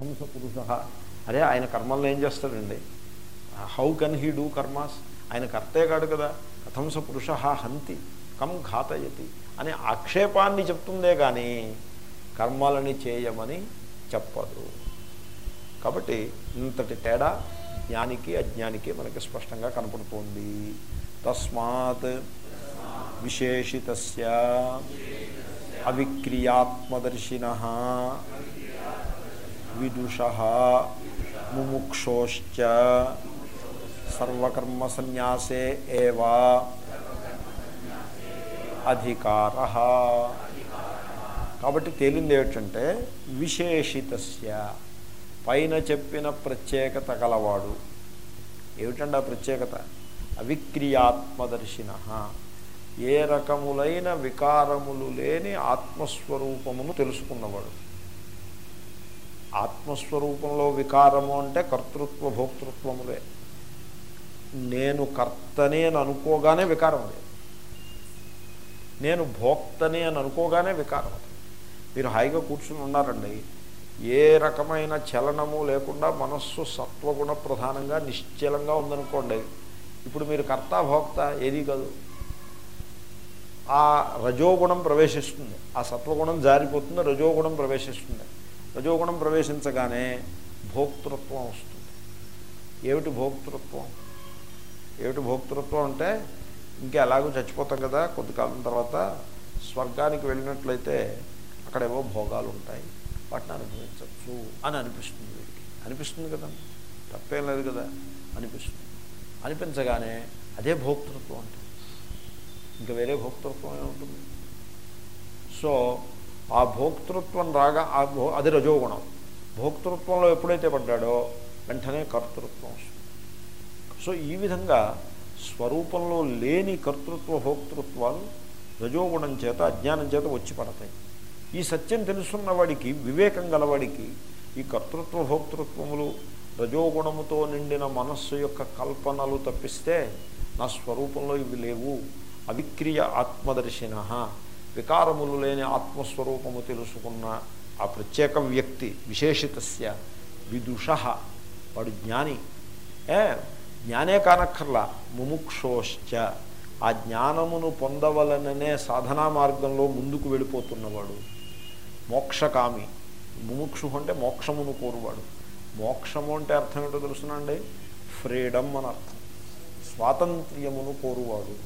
కథం స పురుష అరే ఆయన కర్మలను ఏం చేస్తాడండి how can he do karmas ఆయన కర్తే కాడు కదా కథం స పురుష హంతి కం ఘాతయతి అనే ఆక్షేపాన్ని చెప్తుందే కానీ కర్మలని చేయమని చెప్పదు కాబట్టి ఇంతటి తేడా జ్ఞానికి అజ్ఞానికి మనకి స్పష్టంగా కనపడుతోంది తస్మాత్ విశేషిత అవిక్రియాత్మదర్శిన విదుష ముముక్షోశ్చ సర్వకర్మ సన్యాసే ఏవా అధికార కాబట్టి తేలింది ఏమిటంటే విశేషితస్య పైన చెప్పిన ప్రత్యేకత గలవాడు ఏమిటండి ఆ ప్రత్యేకత అవిక్రియాత్మదర్శిన ఏ రకములైన వికారములు లేని ఆత్మస్వరూపమును తెలుసుకున్నవాడు ఆత్మస్వరూపంలో వికారము అంటే కర్తృత్వ భోక్తృత్వములే నేను కర్తనే అని అనుకోగానే వికారం అది నేను భోక్తనే అని అనుకోగానే వికారం అది మీరు హాయిగా కూర్చుని ఉన్నారండి ఏ రకమైన చలనము లేకుండా మనస్సు సత్వగుణ ప్రధానంగా నిశ్చలంగా ఉందనుకోండి ఇప్పుడు మీరు కర్త భోక్త ఏది కాదు ఆ రజోగుణం ప్రవేశిస్తుంది ఆ సత్వగుణం జారిపోతుంది రజోగుణం ప్రవేశిస్తుంది రజోగుణం ప్రవేశించగానే భోక్తృత్వం వస్తుంది ఏమిటి భోక్తృత్వం ఏమిటి భోక్తృత్వం అంటే ఇంకా ఎలాగో చచ్చిపోతాం కదా కొద్ది కాలం తర్వాత స్వర్గానికి వెళ్ళినట్లయితే అక్కడేవో భోగాలు ఉంటాయి వాటిని అనుభవించవచ్చు అని అనిపిస్తుంది వీడికి అనిపిస్తుంది కదండి తప్పేం లేదు కదా అనిపిస్తుంది అనిపించగానే అదే భోక్తృత్వం అంటే ఇంకా వేరే భోక్తృత్వం ఏముంటుంది సో ఆ భోక్తృత్వం రాగా ఆ భో అది రజోగుణం భోక్తృత్వంలో ఎప్పుడైతే పడ్డాడో వెంటనే కర్తృత్వం వస్తుంది సో ఈ విధంగా స్వరూపంలో లేని కర్తృత్వ భోక్తృత్వాలు రజోగుణం చేత అజ్ఞానం చేత వచ్చి పడతాయి ఈ సత్యం తెలుసున్న వాడికి వివేకం గలవాడికి ఈ కర్తృత్వ భోక్తృత్వములు రజోగుణముతో నిండిన మనస్సు యొక్క కల్పనలు తప్పిస్తే నా స్వరూపంలో ఇవి లేవు అవిక్రియ ఆత్మదర్శిన వికారములు లేని ఆత్మస్వరూపము తెలుసుకున్న ఆ ప్రత్యేక వ్యక్తి విశేషితస్య విదుష వాడు జ్ఞాని ఏ జ్ఞానే కానక్కర్లా ముముక్షోశ్చ ఆ జ్ఞానమును పొందవలననే సాధనా మార్గంలో ముందుకు వెళ్ళిపోతున్నవాడు మోక్షకామి ముముక్షు అంటే మోక్షమును కోరువాడు మోక్షము అంటే అర్థం ఏంటో తెలుసునండి ఫ్రీడమ్ అని అర్థం స్వాతంత్ర్యమును కోరువాడు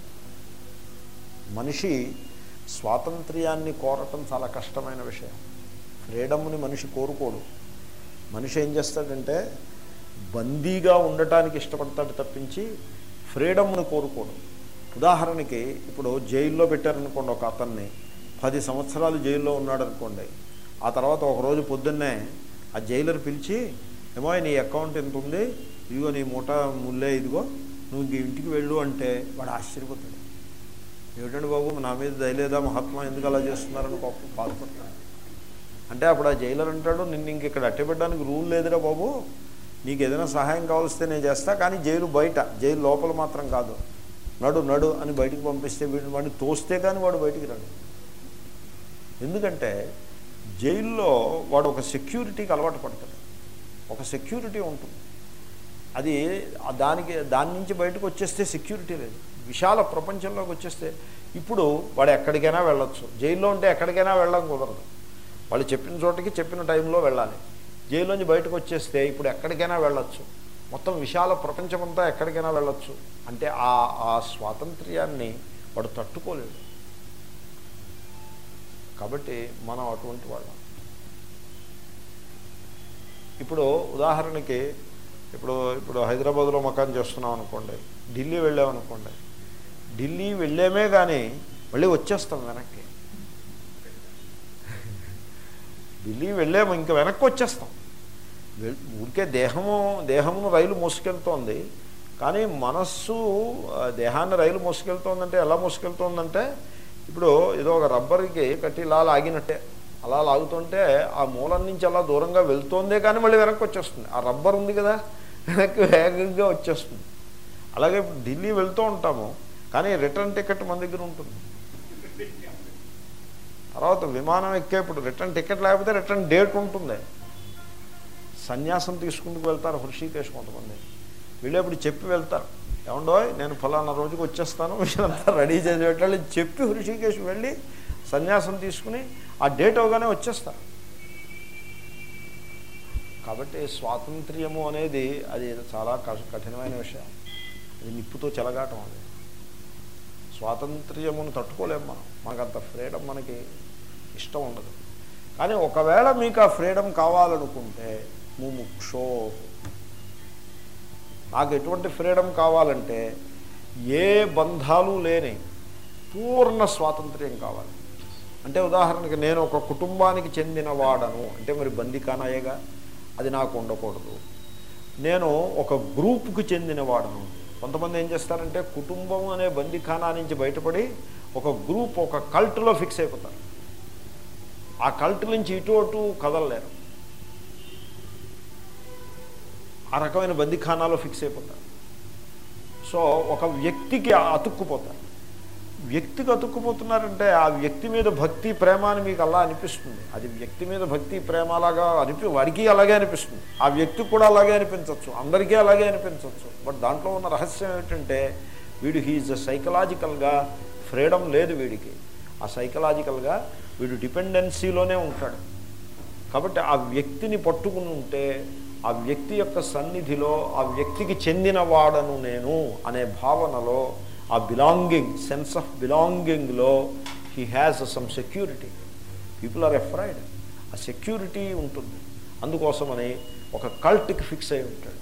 మనిషి స్వాతంత్ర్యాన్ని కోరటం చాలా కష్టమైన విషయం ఫ్రీడమ్ని మనిషి కోరుకోడు మనిషి ఏం చేస్తాడంటే బందీగా ఉండటానికి ఇష్టపడతాడు తప్పించి ఫ్రీడమ్ను కోరుకోడు ఉదాహరణకి ఇప్పుడు జైల్లో పెట్టారనుకోండి ఒక అతన్ని పది సంవత్సరాలు జైల్లో ఉన్నాడు అనుకోండి ఆ తర్వాత ఒకరోజు పొద్దున్నే ఆ జైలర్ పిలిచి ఏమో నీ అకౌంట్ ఎంత ఉంది ఇదిగో నీ మూట ముల్లే ఇదిగో నువ్వు ఇంక ఇంటికి వెళ్ళు అంటే వాడు ఆశ్చర్యపోతాడు ఏమిటండి బాబు నా మీద దయలేదా మహాత్మా ఎందుకు అలా చేస్తున్నారని పాపం బాధపడతాడు అంటే అప్పుడు ఆ జైలర్ అంటాడు నిన్ను ఇంక ఇక్కడ అట్టబెట్టడానికి రూల్ లేదురా బాబు నీకు ఏదైనా సహాయం కావలిస్తే నేను చేస్తా కానీ జైలు బయట జైలు లోపల మాత్రం కాదు నడు నడు అని బయటికి పంపిస్తే వీడిని వాడిని తోస్తే కానీ వాడు బయటికి రాడు ఎందుకంటే జైల్లో వాడు ఒక సెక్యూరిటీకి అలవాటు పడతాడు ఒక సెక్యూరిటీ ఉంటుంది అది ఆ దానికి దాని నుంచి బయటకు వచ్చేస్తే సెక్యూరిటీ లేదు విశాల ప్రపంచంలోకి వచ్చేస్తే ఇప్పుడు వాడు ఎక్కడికైనా వెళ్ళొచ్చు జైల్లో ఉంటే ఎక్కడికైనా వెళ్ళడం కుదరదు వాళ్ళు చెప్పిన చోటకి చెప్పిన టైంలో వెళ్ళాలి జైల్లోంచి బయటకు వచ్చేస్తే ఇప్పుడు ఎక్కడికైనా వెళ్ళొచ్చు మొత్తం విశాల ప్రపంచమంతా ఎక్కడికైనా వెళ్ళొచ్చు అంటే ఆ ఆ స్వాతంత్ర్యాన్ని వాడు తట్టుకోలేడు కాబట్టి మనం అటువంటి వాళ్ళం ఇప్పుడు ఉదాహరణకి ఇప్పుడు ఇప్పుడు హైదరాబాద్లో మకాన్ చేస్తున్నాం అనుకోండి ఢిల్లీ వెళ్ళామనుకోండి ఢిల్లీ వెళ్ళామే కానీ మళ్ళీ వచ్చేస్తాం వెనక్కి ఢిల్లీ వెళ్ళాము ఇంకా వెనక్కి వచ్చేస్తాం వెల్- ఊరికే దేహము దేహమును రైలు మోసుకెళ్తోంది కానీ మనస్సు ఆ, దేహాన్ని రైలు మోసుకెళ్తోందంటే ఎలా మోసుకెళ్తోందంటే ఇప్పుడు ఏదో ఒక రబ్బర్కి కట్టి ఇలా లాగినట్టే అలా లాగుతుంటే ఆ మూలం నుంచి అలా దూరంగా వెళ్తోందే కానీ మళ్ళీ వెనక్కి వచ్చేస్తుంది ఆ రబ్బర్ ఉంది కదా వెనక్కి వేగంగా వచ్చేస్తుంది అలాగే ఇప్పుడు ఢిల్లీ వెళ్తూ ఉంటాము కానీ రిటర్న్ టికెట్ మన దగ్గర ఉంటుంది తర్వాత విమానం ఎక్కేప్పుడు రిటర్న్ టికెట్ లేకపోతే రిటర్న్ డేట్ ఉంటుంది సన్యాసం తీసుకుంటూ వెళ్తారు హృషికేశ్ కొంతమంది వెళ్ళేప్పుడు చెప్పి వెళ్తారు ఏమండో నేను ఫలానా రోజుకి వచ్చేస్తాను మీరంతా రెడీ చేసి పెట్టాలి చెప్పి హృషికేశ్ వెళ్ళి సన్యాసం తీసుకుని ఆ డేట్ అవగానే వచ్చేస్తారు కాబట్టి స్వాతంత్ర్యము అనేది అది చాలా కఠ- కఠినమైన విషయం అది నిప్పుతో చెలగాటం అది స్వాతంత్ర్యమును తట్టుకోలేము మనం మనకంత ఫ్రీడమ్ మనకి ఇష్టం ఉండదు కానీ ఒకవేళ మీకు ఆ ఫ్రీడమ్ కావాలనుకుంటే ముముక్షో నాకు ఎటువంటి ఫ్రీడమ్ కావాలంటే ఏ బంధాలు లేని పూర్ణ స్వాతంత్ర్యం కావాలి అంటే ఉదాహరణకి నేను ఒక కుటుంబానికి చెందిన వాడను అంటే మరి బందికానాయేగా అది నాకు ఉండకూడదు నేను ఒక గ్రూప్కి చెందిన వాడను కొంతమంది ఏం చేస్తారంటే కుటుంబం అనే బందిఖానా నుంచి బయటపడి ఒక గ్రూప్ ఒక కల్ట్లో ఫిక్స్ అయిపోతారు ఆ కల్ట్ నుంచి ఇటు అటు కదలలేరు ఆ రకమైన బందిఖానాలో ఫిక్స్ అయిపోతారు సో ఒక వ్యక్తికి అతుక్కుపోతారు వ్యక్తికి అతుక్కుపోతున్నారంటే ఆ వ్యక్తి మీద భక్తి ప్రేమ అని మీకు అలా అనిపిస్తుంది అది వ్యక్తి మీద భక్తి ప్రేమ అలాగా అనిపి వాడికి అలాగే అనిపిస్తుంది ఆ వ్యక్తికి కూడా అలాగే అనిపించవచ్చు అందరికీ అలాగే అనిపించవచ్చు బట్ దాంట్లో ఉన్న రహస్యం ఏమిటంటే వీడు హీజ్ సైకలాజికల్గా ఫ్రీడమ్ లేదు వీడికి ఆ సైకలాజికల్గా వీడు డిపెండెన్సీలోనే ఉంటాడు కాబట్టి ఆ వ్యక్తిని పట్టుకుని ఉంటే ఆ వ్యక్తి యొక్క సన్నిధిలో ఆ వ్యక్తికి చెందిన వాడను నేను అనే భావనలో ఆ బిలాంగింగ్ సెన్స్ ఆఫ్ బిలాంగింగ్లో he has some security people are afraid ఆ సెక్యూరిటీ ఉంటుంది అందుకోసమని ఒక కల్ట్కి ఫిక్స్ అయి ఉంటాడు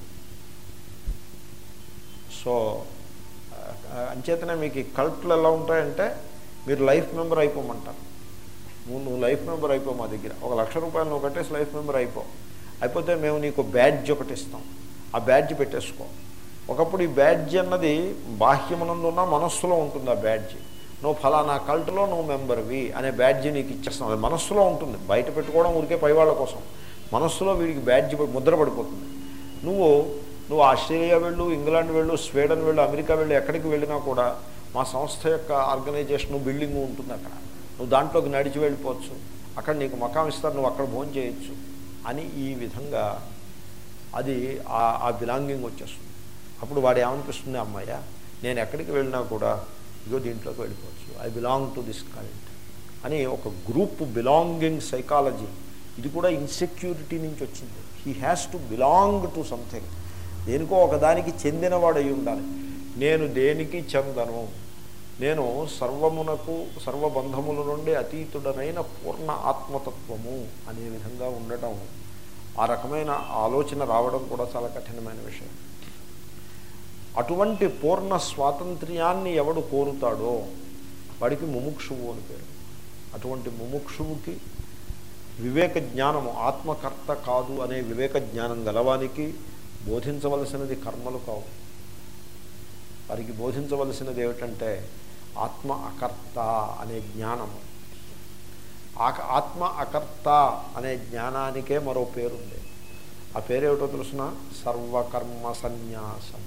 సో ఆ, అంచేతనే మీకు ఈ కల్ట్లు ఎలా ఉంటాయంటే మీరు లైఫ్ మెంబర్ అయిపోమంటారు నువ్వు నువ్వు లైఫ్ మెంబర్ అయిపో మా దగ్గర ఒక లక్ష రూపాయలు నువ్వు కట్టేసి లైఫ్ మెంబర్ అయిపో అయిపోతే మేము నీకు బ్యాడ్జ్ ఒకటి ఇస్తాం ఆ బ్యాడ్జ్ పెట్టేసుకో ఒకప్పుడు ఈ బ్యాడ్జ్ అన్నది బాహ్యమునందున్న మనస్సులో ఉంటుంది ఆ బ్యాడ్జ్ నువ్వు ఫలానా కల్ట్లో నువ్వు మెంబర్వి అనే బ్యాడ్జ్ నీకు ఇచ్చేస్తాం అది మనస్సులో ఉంటుంది బయట పెట్టుకోవడం ఊరికే పై వాళ్ళ కోసం మనస్సులో వీడికి బ్యాడ్జ్ పడి- ముద్ర పడిపోతుంది నువ్వు నువ్వు ఆస్ట్రేలియా వెళ్ళు ఇంగ్లాండ్ వెళ్ళు స్వీడన్ వెళ్ళు అమెరికా వెళ్ళు ఎక్కడికి వెళ్ళినా కూడా మా సంస్థ యొక్క ఆర్గనైజేషన్ బిల్డింగ్ ఉంటుంది అక్కడ నువ్వు దాంట్లోకి నడిచి వెళ్ళిపోవచ్చు అక్కడ నీకు మకాం ఇస్తారు నువ్వు అక్కడ భోజనం చేయొచ్చు అని ఈ విధంగా అది ఆ- ఆ బిలాంగింగ్ వచ్చేస్తుంది అప్పుడు వాడు ఏమనిపిస్తుంది అమ్మాయ నేను ఎక్కడికి వెళ్ళినా కూడా ఇగో దీంట్లోకి వెళ్ళిపోవచ్చు I belong to this cult అని ఒక గ్రూప్ బిలాంగింగ్ సైకాలజీ ఇది కూడా ఇన్సెక్యూరిటీ నుంచి వచ్చింది he has to belong to something దేనికో ఒకదానికి చెందినవాడు అయి ఉండాలి నేను దేనికి చెందను నేను సర్వమునకు సర్వబంధముల నుండి అతీతుడనైన పూర్ణ ఆత్మతత్వము అనే విధంగా ఉండటం ఆ రకమైన ఆలోచన రావడం కూడా చాలా కఠినమైన విషయం అటువంటి పూర్ణ స్వాతంత్ర్యాన్ని ఎవడు కోరుతాడో వాడికి ముముక్షువు అని పేరు అటువంటి ముముక్షువుకి వివేక జ్ఞానము ఆత్మకర్త కాదు అనే వివేక జ్ఞానం గలవానికి బోధించవలసినది కర్మలు కావు వారికి బోధించవలసినది ఏమిటంటే ఆత్మ అకర్త అనే జ్ఞానము ఆక ఆత్మ అకర్త అనే జ్ఞానానికే మరో పేరుంది ఆ పేరేమిటో తెలుసిన సర్వకర్మ సన్యాసం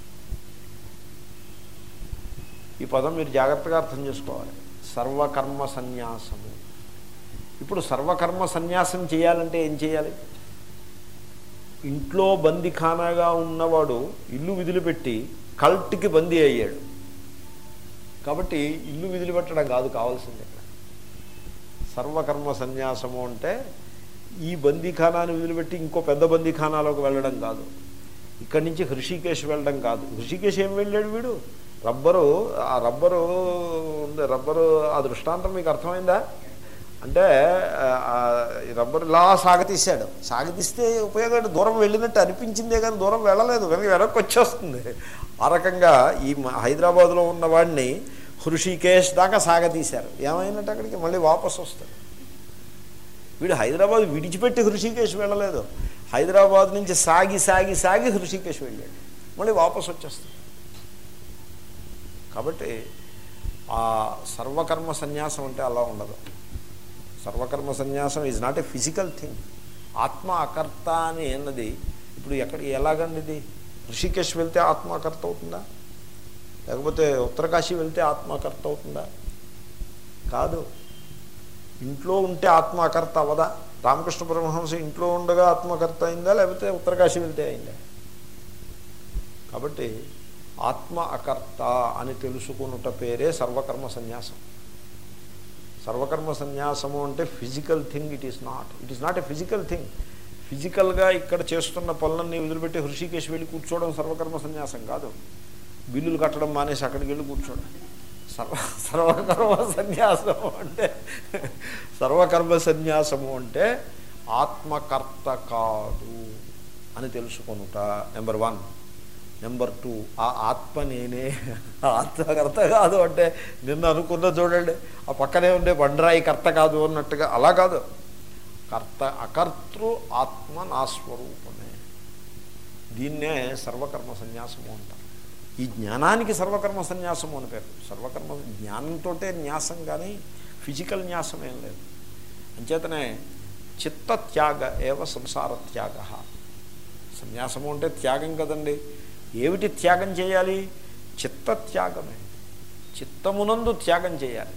ఈ పదం మీరు జాగ్రత్తగా అర్థం చేసుకోవాలి సర్వకర్మ సన్యాసము ఇప్పుడు సర్వకర్మ సన్యాసం చేయాలంటే ఏం చేయాలి ఇంట్లో బందిఖానాగా ఉన్నవాడు ఇల్లు విధులుపెట్టి కల్ట్కి బందీ అయ్యాడు కాబట్టి ఇల్లు విధులు పెట్టడం కాదు కావాల్సింది ఇక్కడ సర్వకర్మ సన్యాసము అంటే ఈ బందీఖానాన్ని వదిలిపెట్టి ఇంకో పెద్ద బందీఖానాలోకి వెళ్ళడం కాదు ఇక్కడి నుంచి హృషికేశ్ వెళ్ళడం కాదు హృషికేశ్ ఏం వెళ్ళాడు వీడు రబ్బరు ఆ రబ్బరు ఉంది రబ్బరు ఆ దృష్టాంతం మీకు అర్థమైందా అంటే ఆ, ఈ రబ్బరు ఇలా సాగతీశాడు సాగతీస్తే ఉపయోగం దూరం వెళ్ళినట్టు అనిపించిందే కానీ దూరం వెళ్ళలేదు కనుక వెనక్కి వచ్చేస్తుంది ఆ రకంగా ఈ మ- హైదరాబాద్లో ఉన్న వాడిని హృషికేశ్ దాకా సాగతీశారు ఏమైనట్టు అక్కడికి మళ్ళీ వాపసు వస్తాడు వీడు హైదరాబాద్ విడిచిపెట్టి హృషికేశ్ వెళ్ళలేదు హైదరాబాద్ నుంచి సాగి సాగి సాగి హృషికేశ్ వెళ్ళాడు మళ్ళీ వాపసు వచ్చేస్తాడు కాబట్టి ఆ సర్వకర్మ సన్యాసం అంటే అలా ఉండదు సర్వకర్మ సన్యాసం is not a physical thing ఆత్మ అకర్త అని అన్నది ఇప్పుడు ఎక్కడ ఎలాగండి ఇది ఋషికేశ్ వెళ్తే ఆత్మ అకర్త అవుతుందా లేకపోతే ఉత్తరకాశీ వెళ్తే ఆత్మ అకర్త అవుతుందా కాదు ఇంట్లో ఉంటే ఆత్మ అకర్త అవ్వదా రామకృష్ణ పరమహంస ఇంట్లో ఉండగా ఆత్మకర్త అయిందా లేకపోతే ఉత్తరకాశి వెళ్తే అయిందా కాబట్టి ఆత్మ అకర్త అని తెలుసుకున్నట పేరే సర్వకర్మ సన్యాసం సర్వకర్మ సన్యాసము అంటే physical thing it is not it is not a physical thing ఫిజికల్గా ఇక్కడ చేస్తున్న పనులన్నీ వదిలిపెట్టి హృషికేశ్ వెళ్ళి కూర్చోవడం సర్వకర్మ సన్యాసం కాదు బిల్లులు కట్టడం మానేసి అక్కడికి వెళ్ళి కూర్చోవడం సర్వ సర్వకర్మ సన్యాసము అంటే సర్వకర్మ సన్యాసము అంటే ఆత్మకర్త కాదు అని తెలుసుకొనుట నెంబర్ వన్ నెంబర్ టూ ఆ ఆత్మ నేనే ఆత్మకర్త కాదు అంటే నిన్న అనుకున్న చూడండి ఆ పక్కనే ఉండే బండరాయి కర్త కాదు అన్నట్టుగా అలా కాదు కర్త అకర్తృ ఆత్మ నా స్వరూపమే దీన్నే సర్వకర్మ సన్యాసము అంటారు ఈ జ్ఞానానికి సర్వకర్మ సన్యాసము అని పేరు సర్వకర్మ జ్ఞానంతో న్యాసం కానీ ఫిజికల్ న్యాసం ఏం లేదు అంచేతనే చిత్త త్యాగ ఏవ సంసార త్యాగ సన్యాసము అంటే త్యాగం కదండి ఏమిటి త్యాగం చేయాలి చిత్త త్యాగమే చిత్తమునందు త్యాగం చేయాలి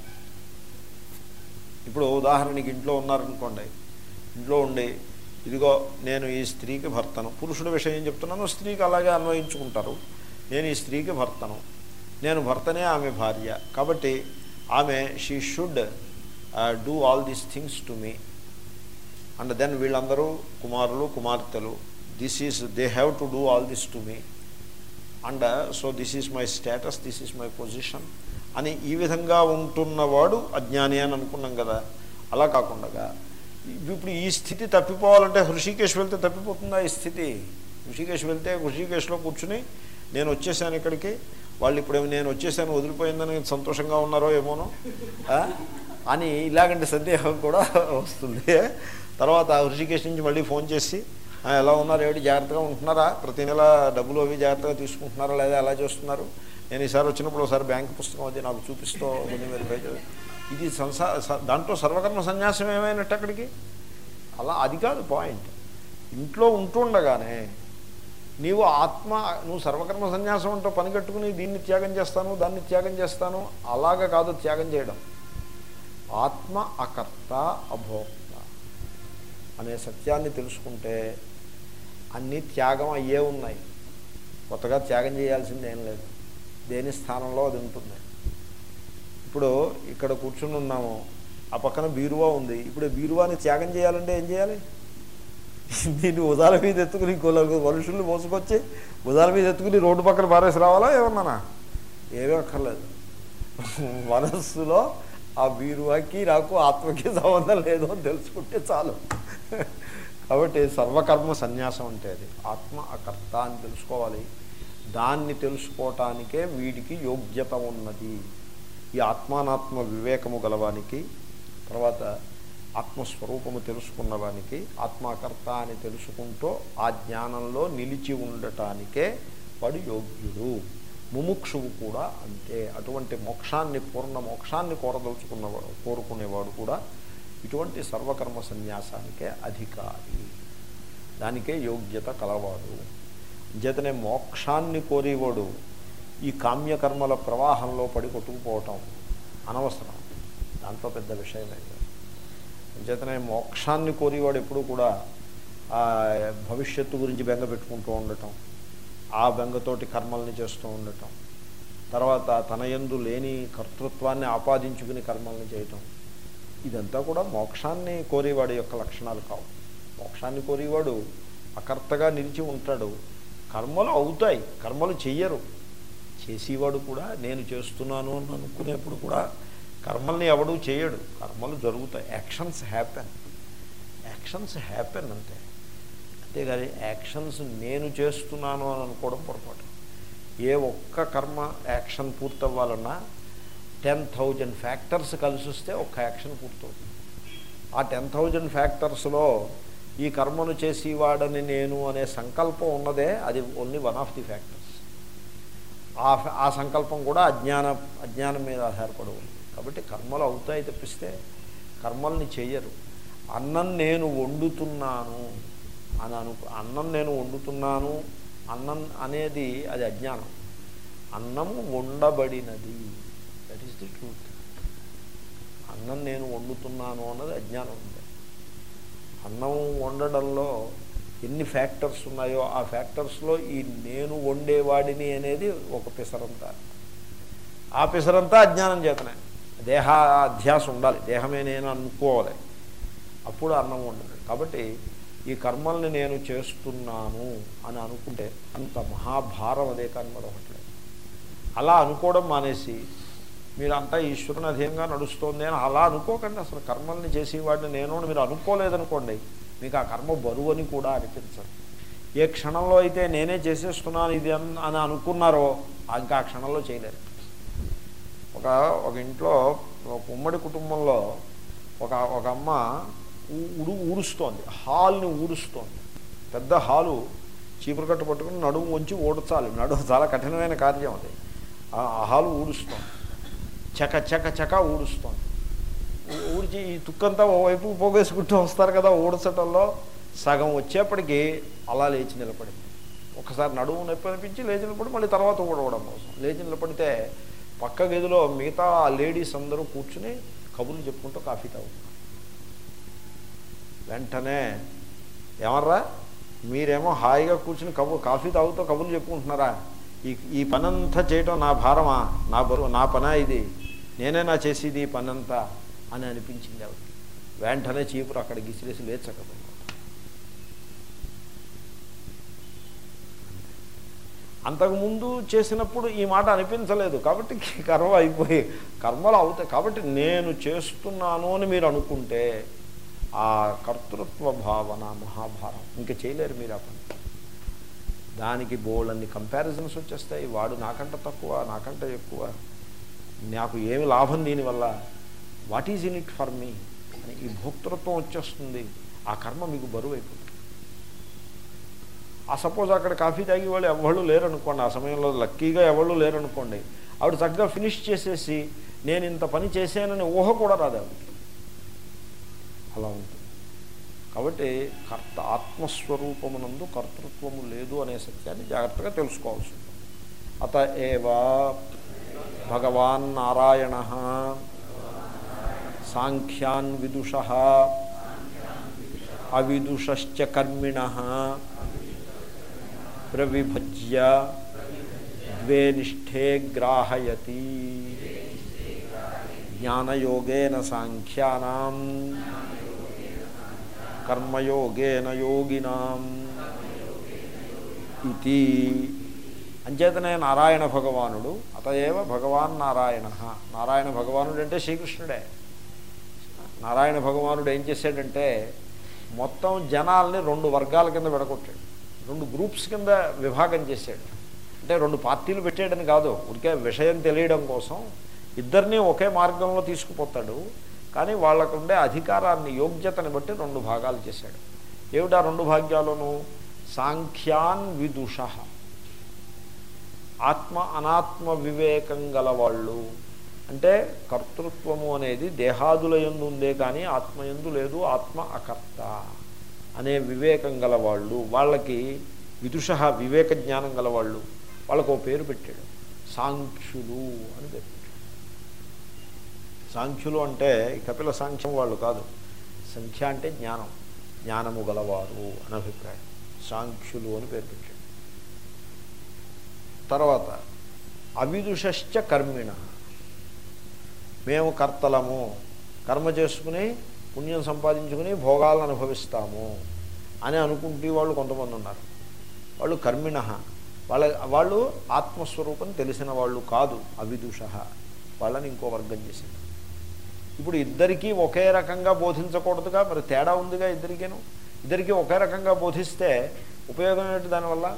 ఇప్పుడు ఉదాహరణకి ఇంట్లో ఉన్నారనుకోండి ఇంట్లో ఉండి ఇదిగో నేను ఈ స్త్రీకి భర్తను పురుషుడి విషయం ఏం చెప్తున్నాను స్త్రీకి అలాగే అన్వయించుకుంటారు నేను ఈ స్త్రీకి భర్తను నేను భర్తనే ఆమె భార్య కాబట్టి ఆమె she should do all these things to me and then వీళ్ళందరూ కుమారులు కుమార్తెలు this is they have to do all this to me and so this is my status this is my position అని ఈ విధంగా ఉంటున్నవాడు అజ్ఞాని అని అనుకున్నాం కదా అలా కాకుండా ఇప్పుడు ఈ స్థితి తప్పిపోవాలంటే హృషికేశ్ వెళ్తే తప్పిపోతుందా ఈ స్థితి హృషికేశ్ వెళ్తే హృషికేశ్లో కూర్చుని నేను వచ్చేసాను ఇక్కడికి వాళ్ళు ఇప్పుడు నేను వచ్చేసాను వదిలిపోయిందని సంతోషంగా ఉన్నారో ఏమోనో ఆ? అని ఇలాగంటి సందేహం కూడా వస్తుంది తర్వాత హృషికేశ్ నుంచి మళ్ళీ ఫోన్ చేసి "ఆ, ఎలా ఉన్నారు ఏమిటి జాగ్రత్తగా ఉంటున్నారా ప్రతి నెల డబ్బులు అవి జాగ్రత్తగా తీసుకుంటున్నారా లేదా ఎలా చేస్తున్నారు నేను ఈసారి వచ్చినప్పుడు ఒకసారి బ్యాంక్ పుస్తకం అది నాకు చూపిస్తూ కొన్ని వెరిఫై చేయాలి. ఇది సంసా స- దాంట్లో సర్వకర్మ సన్యాసం ఏమైనట్టు అక్కడికి అలా అది కాదు పాయింట్ ఇంట్లో ఉంటుండగానే నీవు ఆత్మ నువ్వు సర్వకర్మ సన్యాసం అంటూ పని కట్టుకుని దీన్ని త్యాగం చేస్తాను దాన్ని త్యాగం చేస్తాను అలాగా కాదు త్యాగం చేయడం ఆత్మ అకర్త అభోక్త అనే సత్యాన్ని తెలుసుకుంటే అన్నీ త్యాగం అయ్యే ఉన్నాయి కొత్తగా త్యాగం చేయాల్సింది ఏం లేదు దేని స్థానంలో అది ఉంటుంది ఇప్పుడు ఇక్కడ కూర్చుని ఉన్నాము ఆ పక్కన బీరువా ఉంది ఇప్పుడు ఈ బీరువాని త్యాగం చేయాలంటే ఏం చేయాలి దీన్ని ఉదాల మీద ఎత్తుకుని ఇంకో నలుగురు మనుషుల్ని మోసుకొచ్చి ఉదాల మీద ఎత్తుకుని రోడ్డు పక్కన పారేసి రావాలా ఏమన్నానా ఏమీ అక్కర్లేదు మనస్సులో ఆ బీరువాకి నాకు ఆత్మకి సంబంధం లేదు అని తెలుసుకుంటే చాలు కాబట్టి సర్వకర్మ సన్యాసం అంటే అది ఆత్మ అకర్త అని తెలుసుకోవాలి దాన్ని తెలుసుకోవటానికే వీడికి యోగ్యత ఉన్నది ఈ ఆత్మానాత్మ వివేకము గలవానికి తర్వాత ఆత్మస్వరూపము తెలుసుకున్నవానికి ఆత్మకర్త అని తెలుసుకుంటూ ఆ జ్ఞానంలో నిలిచి ఉండటానికే వాడు యోగ్యుడు ముముక్షువు కూడా అంతే అటువంటి మోక్షాన్ని పూర్ణ మోక్షాన్ని కోరదలుచుకున్నవాడు కోరుకునేవాడు కూడా ఇటువంటి సర్వకర్మ సన్యాసానికే అధికారి దానికే యోగ్యత కలవాడు చేతనే మోక్షాన్ని కోరేవాడు ఈ కామ్యకర్మల ప్రవాహంలో పడి కొట్టుకుపోవటం అనవసరం దాంట్లో పెద్ద విషయమే చేతనే మోక్షాన్ని కోరేవాడు ఎప్పుడు కూడా ఆ భవిష్యత్తు గురించి బెంగ పెట్టుకుంటూ ఉండటం ఆ బెంగతోటి కర్మల్ని చేస్తూ ఉండటం తర్వాత తన యందు లేని కర్తృత్వాన్ని ఆపాదించుకుని కర్మల్ని చేయటం ఇదంతా కూడా మోక్షాన్ని కోరేవాడి యొక్క లక్షణాలు కావు మోక్షాన్ని కోరేవాడు అకర్తగా నిలిచి ఉంటాడు కర్మలు అవుతాయి కర్మలు చెయ్యరు చేసేవాడు కూడా నేను చేస్తున్నాను అని అనుకునేప్పుడు కూడా కర్మల్ని ఎవడూ చేయడు కర్మలు జరుగుతాయి యాక్షన్స్ హ్యాపెన్ యాక్షన్స్ హ్యాపెన్ అంతే అంతేగాని యాక్షన్స్ నేను చేస్తున్నాను అని అనుకోవడం పొరపాటు ఏ ఒక్క కర్మ యాక్షన్ పూర్తవ్వాలన్నా టెన్ థౌజండ్ ఫ్యాక్టర్స్ కలిసి వస్తే ఒక్క యాక్షన్ పూర్తవుతుంది ఆ టెన్ థౌజండ్ ఫ్యాక్టర్స్లో ఈ కర్మను చేసేవాడని నేను అనే సంకల్పం ఉన్నదే అది only one of the factors ఆ ఆ సంకల్పం కూడా అజ్ఞాన అజ్ఞానం మీద ఆధారపడి ఉంది కాబట్టి కర్మలు అవుతాయి తప్పిస్తే కర్మల్ని చెయ్యరు అన్నం నేను వండుతున్నాను అని అను అన్నం నేను వండుతున్నాను అన్నం అనేది అది అజ్ఞానం అన్నము వండబడినది దట్ ఈస్ ది ట్రూత్ అన్నం నేను వండుతున్నాను అన్నది అజ్ఞానం ఉంది అన్నం వండడంలో ఎన్ని ఫ్యాక్టర్స్ ఉన్నాయో ఆ ఫ్యాక్టర్స్లో ఈ నేను వండేవాడిని అనేది ఒక పిసరంతా ఆ పిసరంతా అజ్ఞానం చేతనే దేహ అధ్యాస ఉండాలి దేహమే నేను అనుకోవాలి అప్పుడు అన్నం ఉండదు కాబట్టి ఈ కర్మల్ని నేను చేస్తున్నాను అని అనుకుంటే అంత మహాభారం అదే కానీ మరొకట్లేదు అలా అనుకోవడం మానేసి మీరు అంతా ఈశ్వరుని అధీనంగా నడుస్తోంది అని అలా అనుకోకండి అసలు కర్మల్ని చేసేవాడిని నేను అని మీరు అనుకోలేదనుకోండి మీకు ఆ కర్మ బరువు అని కూడా అనిపించదు ఏ క్షణంలో అయితే నేనే చేసేస్తున్నాను ఇది అన్- అని అనుకున్నారో ఇంకా ఆ క్షణంలో చేయలేరు ఒక ఒక ఇంట్లో ఒక ఉమ్మడి కుటుంబంలో ఒక ఒక అమ్మ ఊ- ఉడు ఊడుస్తోంది హాల్ని ఊడుస్తోంది పెద్ద హాలు చీపురు కట్టు పట్టుకుని నడుము వంచి ఊడ్చాలి నడుము చాలా కఠినమైన కార్యం అది ఆ ఆ హాలు ఊడుస్తోంది చక చక చక ఊడుస్తోంది ఊ- ఊడ్చి ఈ తుక్కంతా ఓవైపు పోగేసుకుంటూ వస్తారు కదా ఊడ్చటంలో సగం వచ్చేప్పటికి అలా లేచి నిలబడింది ఒకసారి నడుము నొప్పి అనిపించి లేచి నిలబడి మళ్ళీ తర్వాత ఊడవడం కోసం లేచి నిలబడితే పక్క గదిలో మిగతా ఆ లేడీస్ అందరూ కూర్చుని కబుర్లు చెప్పుకుంటూ కాఫీ తాగుతున్నారు వెంటనే ఏమర్రా మీరేమో హాయిగా కూర్చుని కబు కాఫీ తాగుతూ కబుర్లు చెప్పుకుంటున్నారా ఈ ఈ పనంతా చేయటం నా భారమా నా బరువు నా పనా ఇది నేనే నా చేసేది ఈ పనంతా అని అనిపించింది ఆవిడకి వెంటనే చీపురు అక్కడ గిసిరేసి లేచకపోయింది అంతకుముందు చేసినప్పుడు ఈ మాట అనిపించలేదు కాబట్టి కర్మ అయిపోయి కర్మలు అవుతాయి కాబట్టి నేను చేస్తున్నాను అని మీరు అనుకుంటే ఆ కర్తృత్వ భావన మహాభారం ఇంకా చేయలేరు మీరు ఆ పని దానికి బోల్డన్ని కంపారిజన్స్ వచ్చేస్తాయి వాడు నాకంటే తక్కువ నాకంటే ఎక్కువ నాకు ఏమి లాభం దీనివల్ల what is in it for me అని ఈ భోక్తృత్వం వచ్చేస్తుంది ఆ కర్మ మీకు బరువు అయిపోతుంది ఆ సపోజ్ అక్కడ కాఫీ తాగి వాళ్ళు ఎవళ్ళు లేరనుకోండి ఆ సమయంలో లక్కీగా ఎవళ్ళు లేరనుకోండి ఆవిడ చక్కగా ఫినిష్ చేసేసి నేను ఇంత పని చేశానని ఊహ కూడా రాదు ఆవిడకి అలా ఉంటుంది కాబట్టి కర్త ఆత్మస్వరూపమునందు కర్తృత్వము లేదు అనే సత్యాన్ని జాగ్రత్తగా తెలుసుకోవాల్సి ఉంటుంది అత ఏవా భగవాన్ నారాయణ సాంఖ్యాన్ విదుష అవిదుషశ్చ కర్మిణ ప్రవిభజ్య ద్వే నిష్ఠే గ్రాహయతి జ్ఞానయోగేన సాంఖ్యానాం కర్మయోగేన యోగినాం ఇది అంచేతనే నారాయణ భగవానుడు అతయేవ భగవాన్ నారాయణ నారాయణ భగవానుడు అంటే శ్రీకృష్ణుడే నారాయణ భగవానుడు ఏం చేశాడంటే మొత్తం జనాల్ని రెండు వర్గాల కింద విడగొట్టాడు రెండు గ్రూప్స్ కింద విభాగం చేశాడు అంటే రెండు పార్టీలు పెట్టాడని కాదు ఉడికే విషయం తెలియడం కోసం ఇద్దరినీ ఒకే మార్గంలో తీసుకుపోతాడు కానీ వాళ్ళకు ఉండే అధికారాన్ని యోగ్యతని బట్టి రెండు భాగాలు చేశాడు ఏమిటా రెండు భాగ్యాలను సాంఖ్యాన్ విదుష ఆత్మ అనాత్మ వివేకం గలవాళ్ళు అంటే కర్తృత్వము అనేది దేహాదుల యందు ఉందే కానీ ఆత్మయందు లేదు ఆత్మ అకర్త అనే వివేకం గలవాళ్ళు వాళ్ళకి విదుష వివేక జ్ఞానం గలవాళ్ళు వాళ్ళకు ఓ పేరు పెట్టాడు సాంఖ్యులు అని పేరు పెట్టాడు సాంఖ్యులు అంటే ఈ కపిల సాంఖ్యం వాళ్ళు కాదు సంఖ్య అంటే జ్ఞానం జ్ఞానము గలవారు అని అభిప్రాయం సాంఖ్యులు అని పేరు పెట్టాడు తర్వాత అవిదుషశ్చ కర్మిణ మేము కర్తలము కర్మ చేసుకుని పుణ్యం సంపాదించుకుని భోగాలను అనుభవిస్తాము అని అనుకుంటే వాళ్ళు కొంతమంది ఉన్నారు వాళ్ళు కర్మిణ వాళ్ళ వాళ్ళు ఆత్మస్వరూపం తెలిసిన వాళ్ళు కాదు అవిదుష వాళ్ళని ఇంకో వర్గం చేశారు ఇప్పుడు ఇద్దరికీ ఒకే రకంగా బోధించకూడదుగా మరి తేడా ఉందిగా ఇద్దరికేను ఇద్దరికీ ఒకే రకంగా బోధిస్తే ఉపయోగం ఏంటి దానివల్ల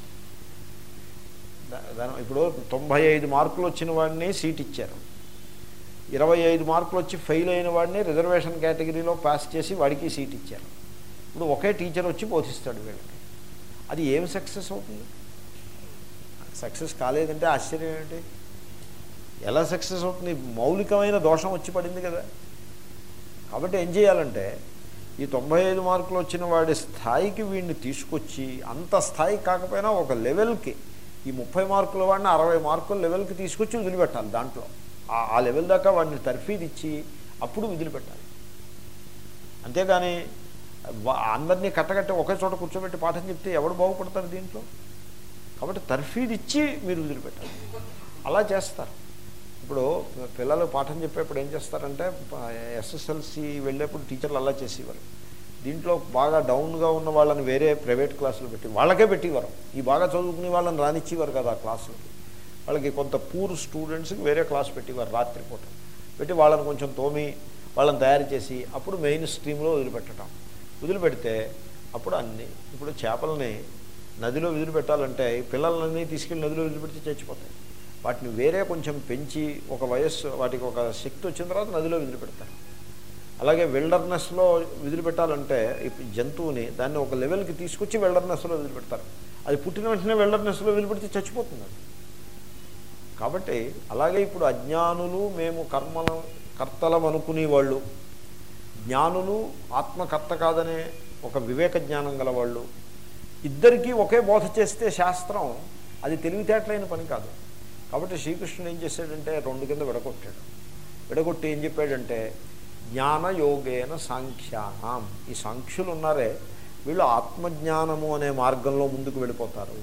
దా- దాని ఇప్పుడు తొంభై ఐదు మార్కులు వచ్చిన వాడిని సీట్ ఇచ్చారు ఇరవై ఐదు మార్కులు వచ్చి ఫెయిల్ అయిన వాడిని రిజర్వేషన్ కేటగిరీలో పాస్ చేసి వాడికి సీట్ ఇచ్చారు ఇప్పుడు ఒకే టీచర్ వచ్చి బోధిస్తాడు వీళ్ళకి అది ఏం సక్సెస్ అవుతుంది సక్సెస్ కాలేదంటే ఆశ్చర్యం ఏంటి ఎలా సక్సెస్ అవుతుంది మౌలికమైన దోషం వచ్చి పడింది కదా కాబట్టి ఏం చేయాలంటే ఈ తొంభై ఐదు మార్కులు వచ్చిన వాడి స్థాయికి వీడిని తీసుకొచ్చి అంత స్థాయి కాకపోయినా ఒక లెవెల్కి ఈ ముప్పై మార్కుల వాడిని అరవై మార్కుల లెవెల్కి తీసుకొచ్చి వదిలిపెట్టాలి దాంట్లో ఆ- ఆ లెవెల్ దాకా వాడిని తర్ఫీదు ఇచ్చి అప్పుడు వదిలిపెట్టాలి అంతేగాని వా- అందరినీ కట్టగట్టి ఒకే చోట కూర్చోబెట్టి పాఠం చెప్తే ఎవడు బాగుపడతారు దీంట్లో కాబట్టి తర్ఫీదు ఇచ్చి మీరు వదిలిపెట్టాలి అలా చేస్తారు ఇప్పుడు పిల్లలు పాఠం చెప్పేప్పుడు ఏం చేస్తారంటే ఎస్ఎస్ఎల్సి వెళ్ళేప్పుడు టీచర్లు అలా చేసేవారు దీంట్లో బాగా డౌన్గా ఉన్న వాళ్ళని వేరే ప్రైవేట్ క్లాసులు పెట్టి వాళ్ళకే పెట్టేవారు ఈ బాగా చదువుకునే వాళ్ళని రానిచ్చేవారు కదా ఆ క్లాసులకి వాళ్ళకి కొంత పూర్ స్టూడెంట్స్కి వేరే క్లాస్ పెట్టేవారు రాత్రిపూట పెట్టి వాళ్ళని కొంచెం తోమి వాళ్ళని తయారు చేసి అప్పుడు మెయిన్ స్ట్రీమ్లో వదిలిపెట్టడం వదిలిపెడితే అప్పుడు అన్ని ఇప్పుడు చేపలని నదిలో వదిలిపెట్టాలంటే పిల్లలన్నీ తీసుకెళ్ళి నదిలో వదిలిపెడితే చచ్చిపోతాయి వాటిని వేరే కొంచెం పెంచి ఒక వయస్సు వాటికి ఒక శక్తి వచ్చిన తర్వాత నదిలో వదిలిపెడతారు అలాగే విల్డర్నెస్లో వదిలిపెట్టాలంటే ఈ జంతువుని దాన్ని ఒక లెవెల్కి తీసుకొచ్చి విల్డర్నెస్లో వదిలిపెడతారు అది పుట్టిన వెంటనే విల్డర్నెస్లో వదిలిపెడితే చచ్చిపోతుంది అది కాబట్టి అలాగే ఇప్పుడు అజ్ఞానులు మేము కర్మల కర్తలం అనుకునే వాళ్ళు జ్ఞానులు ఆత్మకర్త కాదనే ఒక వివేక జ్ఞానం గల వాళ్ళు ఇద్దరికీ ఒకే బోధ చేస్తే శాస్త్రం అది తెలివితేటలైన పని కాదు కాబట్టి శ్రీకృష్ణుడు ఏం చేశాడంటే రెండు కింద విడగొట్టాడు విడగొట్టి ఏం చెప్పాడంటే జ్ఞానయోగేన సాంఖ్యానం ఈ సాంఖ్యులు ఉన్నారే వీళ్ళు ఆత్మజ్ఞానము అనే మార్గంలో ముందుకు వెళ్ళిపోతారు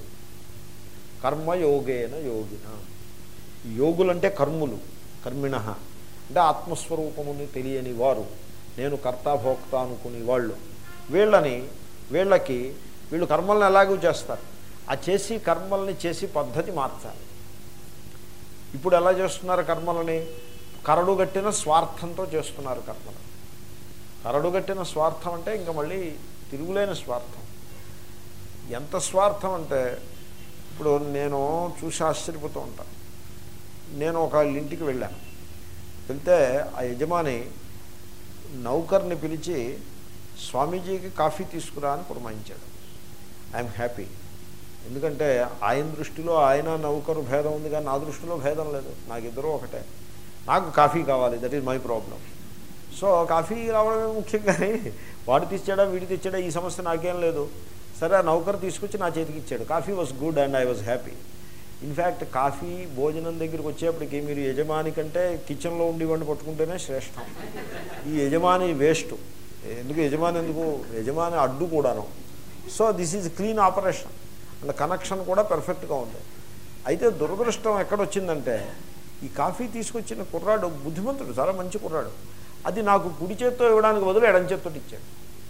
కర్మయోగేన యోగిన యోగులంటే కర్ములు కర్మిణ అంటే ఆత్మస్వరూపముని తెలియని వారు నేను కర్తాభోక్త అనుకునే వాళ్ళు వీళ్ళని వీళ్ళకి వీళ్ళు కర్మల్ని ఎలాగూ చేస్తారు ఆ చేసి కర్మల్ని చేసి పద్ధతి మార్చాలి ఇప్పుడు ఎలా చేస్తున్నారు కర్మలని కరడుగట్టిన స్వార్థంతో చేస్తున్నారు కర్మలు కరడుగట్టిన స్వార్థం అంటే ఇంకా మళ్ళీ తిరుగులేని స్వార్థం ఎంత స్వార్థం అంటే ఇప్పుడు నేను చూసి ఆశ్చర్యపోతూ ఉంటాను నేను ఒక ఇంటికి వెళ్ళాను వెళ్తే ఆ యజమాని నౌకర్ని పిలిచి స్వామీజీకి కాఫీ తీసుకురా అని పురమాయించాడు ఐఎమ్ హ్యాపీ ఎందుకంటే ఆయన దృష్టిలో ఆయన నౌకరు భేదం ఉంది కానీ నా దృష్టిలో భేదం లేదు నాకు ఇద్దరూ ఒకటే నాకు కాఫీ కావాలి that is my problem so coffee రావడమే ముఖ్యం కానీ వాడు తెచ్చాడా వీడి తెచ్చాడా ఈ సమస్య నాకేం లేదు సరే ఆ నౌకరు తీసుకొచ్చి నా చేతికి ఇచ్చాడు coffee was good and I was happy in fact coffee భోజనం దగ్గరికి వచ్చేప్పటికి మీరు యజమాని కంటే కిచెన్లో ఉండి పట్టుకుంటేనే శ్రేష్టం ఈ యజమాని వేస్ట్ ఎందుకు యజమాని ఎందుకు యజమాని అడ్డు కూడాను so this is clean operation and connection కూడా పెర్ఫెక్ట్గా ఉంది అయితే దురదృష్టం ఎక్కడొచ్చిందంటే ఈ కాఫీ తీసుకొచ్చిన కుర్రాడు బుద్ధిమంతుడు చాలా మంచి కుర్రాడు అది నాకు కుడి చేత్తో ఇవ్వడానికి బదులు ఎడం చేత్తో ఇచ్చాడు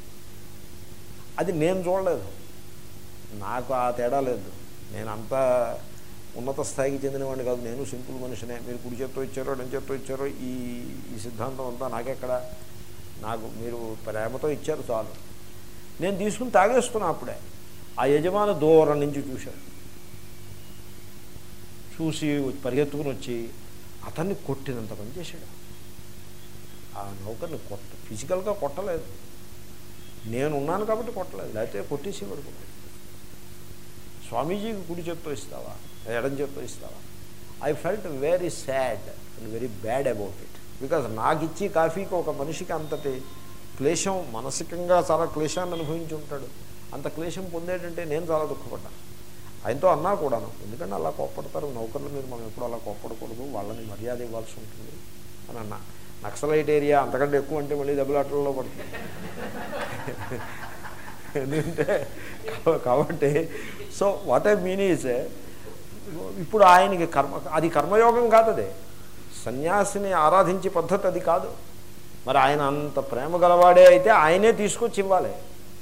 అది నేను చూడలేదు నాకు ఆ తేడా లేదు నేను అంత ఉన్నత స్థాయికి చెందినవాడిని కాదు నేను సింపుల్ మనిషినే మీరు కుడి చేత్తో ఇచ్చారో ఎడం చేత్తో ఇచ్చారో ఈ ఈ సిద్ధాంతం అంతా నాకెక్కడ నాకు మీరు ప్రేమతో ఇచ్చారు చాలు నేను తీసుకుని తాగేస్తున్నా అప్పుడే ఆ యజమాని దూరం నుంచి చూశాడు చూసి పరిగెత్తుకుని వచ్చి అతన్ని కొట్టినంత పని చేశాడు ఆ నౌకర్ని కొట్ట ఫిజికల్గా కొట్టలేదు నేను ఉన్నాను కాబట్టి కొట్టలేదు లేకపోతే కొట్టేసి పడుకున్నాడు స్వామీజీకి కుడి చేత్తో ఇస్తావా ఎడం చేత్తో ఇస్తావా I felt very sad and very bad about it because నాకు ఇచ్చి కాఫీకి ఒక మనిషికి అంతటి క్లేశం మానసికంగా చాలా క్లేశాన్ని అనుభవించి ఉంటాడు అంత క్లేశం పొందేటంటే నేను చాలా దుఃఖపడ్డాను ఆయనతో అన్నా కూడాను ఎందుకంటే అలా కోప్పడతారు నౌకర్ల మీద మనం ఎప్పుడు అలా కోప్పడకూడదు వాళ్ళని మర్యాద ఇవ్వాల్సి ఉంటుంది అని అన్నా నక్సలైట్ ఏరియా అంతకంటే ఎక్కువ అంటే మళ్ళీ దెబ్బలాటల్లో పడుతుంది ఎందుకంటే కాబట్టి so what I mean is ఇప్పుడు ఆయనకి కర్మ అది కర్మయోగం కాదు అది సన్యాసిని ఆరాధించే పద్ధతి అది కాదు మరి ఆయన అంత ప్రేమ గలవాడే అయితే ఆయనే తీసుకొచ్చి ఇవ్వాలి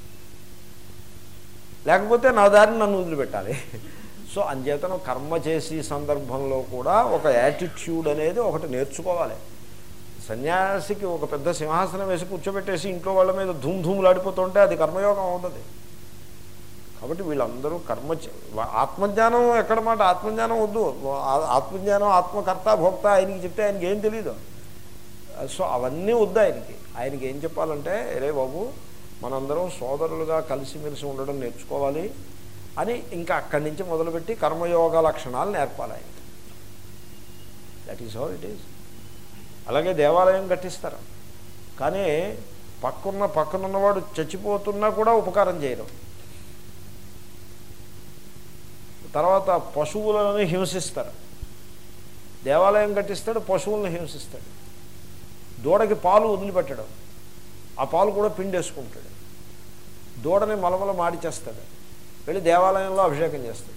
లేకపోతే నా దారిని నన్ను వదిలిపెట్టాలి సో అంచేతను కర్మ చేసే సందర్భంలో కూడా ఒక యాటిట్యూడ్ అనేది ఒకటి నేర్చుకోవాలి సన్యాసికి ఒక పెద్ద సింహాసనం వేసి కూర్చోబెట్టేసి ఇంట్లో వాళ్ళ మీద ధూమ్ ధూములాడిపోతుంటే అది కర్మయోగం అవుతుంది కాబట్టి వీళ్ళందరూ కర్మ చే- వా- ఆత్మజ్ఞానం ఎక్కడ మాట ఆత్మజ్ఞానం వద్దు ఆ- ఆత్మజ్ఞానం ఆత్మకర్త భోక్త ఆయనకి చెప్తే ఆయనకి ఏం తెలియదు సో అవన్నీ వద్దు ఆయనకి ఆయనకి ఏం చెప్పాలంటే రే బాబు మనందరం సోదరులుగా కలిసిమెలిసి ఉండడం నేర్చుకోవాలి అని ఇంకా అక్కడి నుంచి మొదలుపెట్టి కర్మయోగ లక్షణాలు నేర్పాలి ఆయనకి that is how it is అలాగే దేవాలయం కట్టిస్తారు కానీ పక్కన్న పక్కనున్నవాడు చచ్చిపోతున్నా కూడా ఉపకారం చేయరు తర్వాత పశువులను హింసిస్తారు దేవాలయం కట్టిస్తాడు పశువులను హింసిస్తాడు దూడకి పాలు వదిలిపెట్టడం ఆ పాలు కూడా పిండేసుకుంటాడు దూడని మలమల మాడి చేస్తాడు వెళ్ళి దేవాలయంలో అభిషేకం చేస్తాడు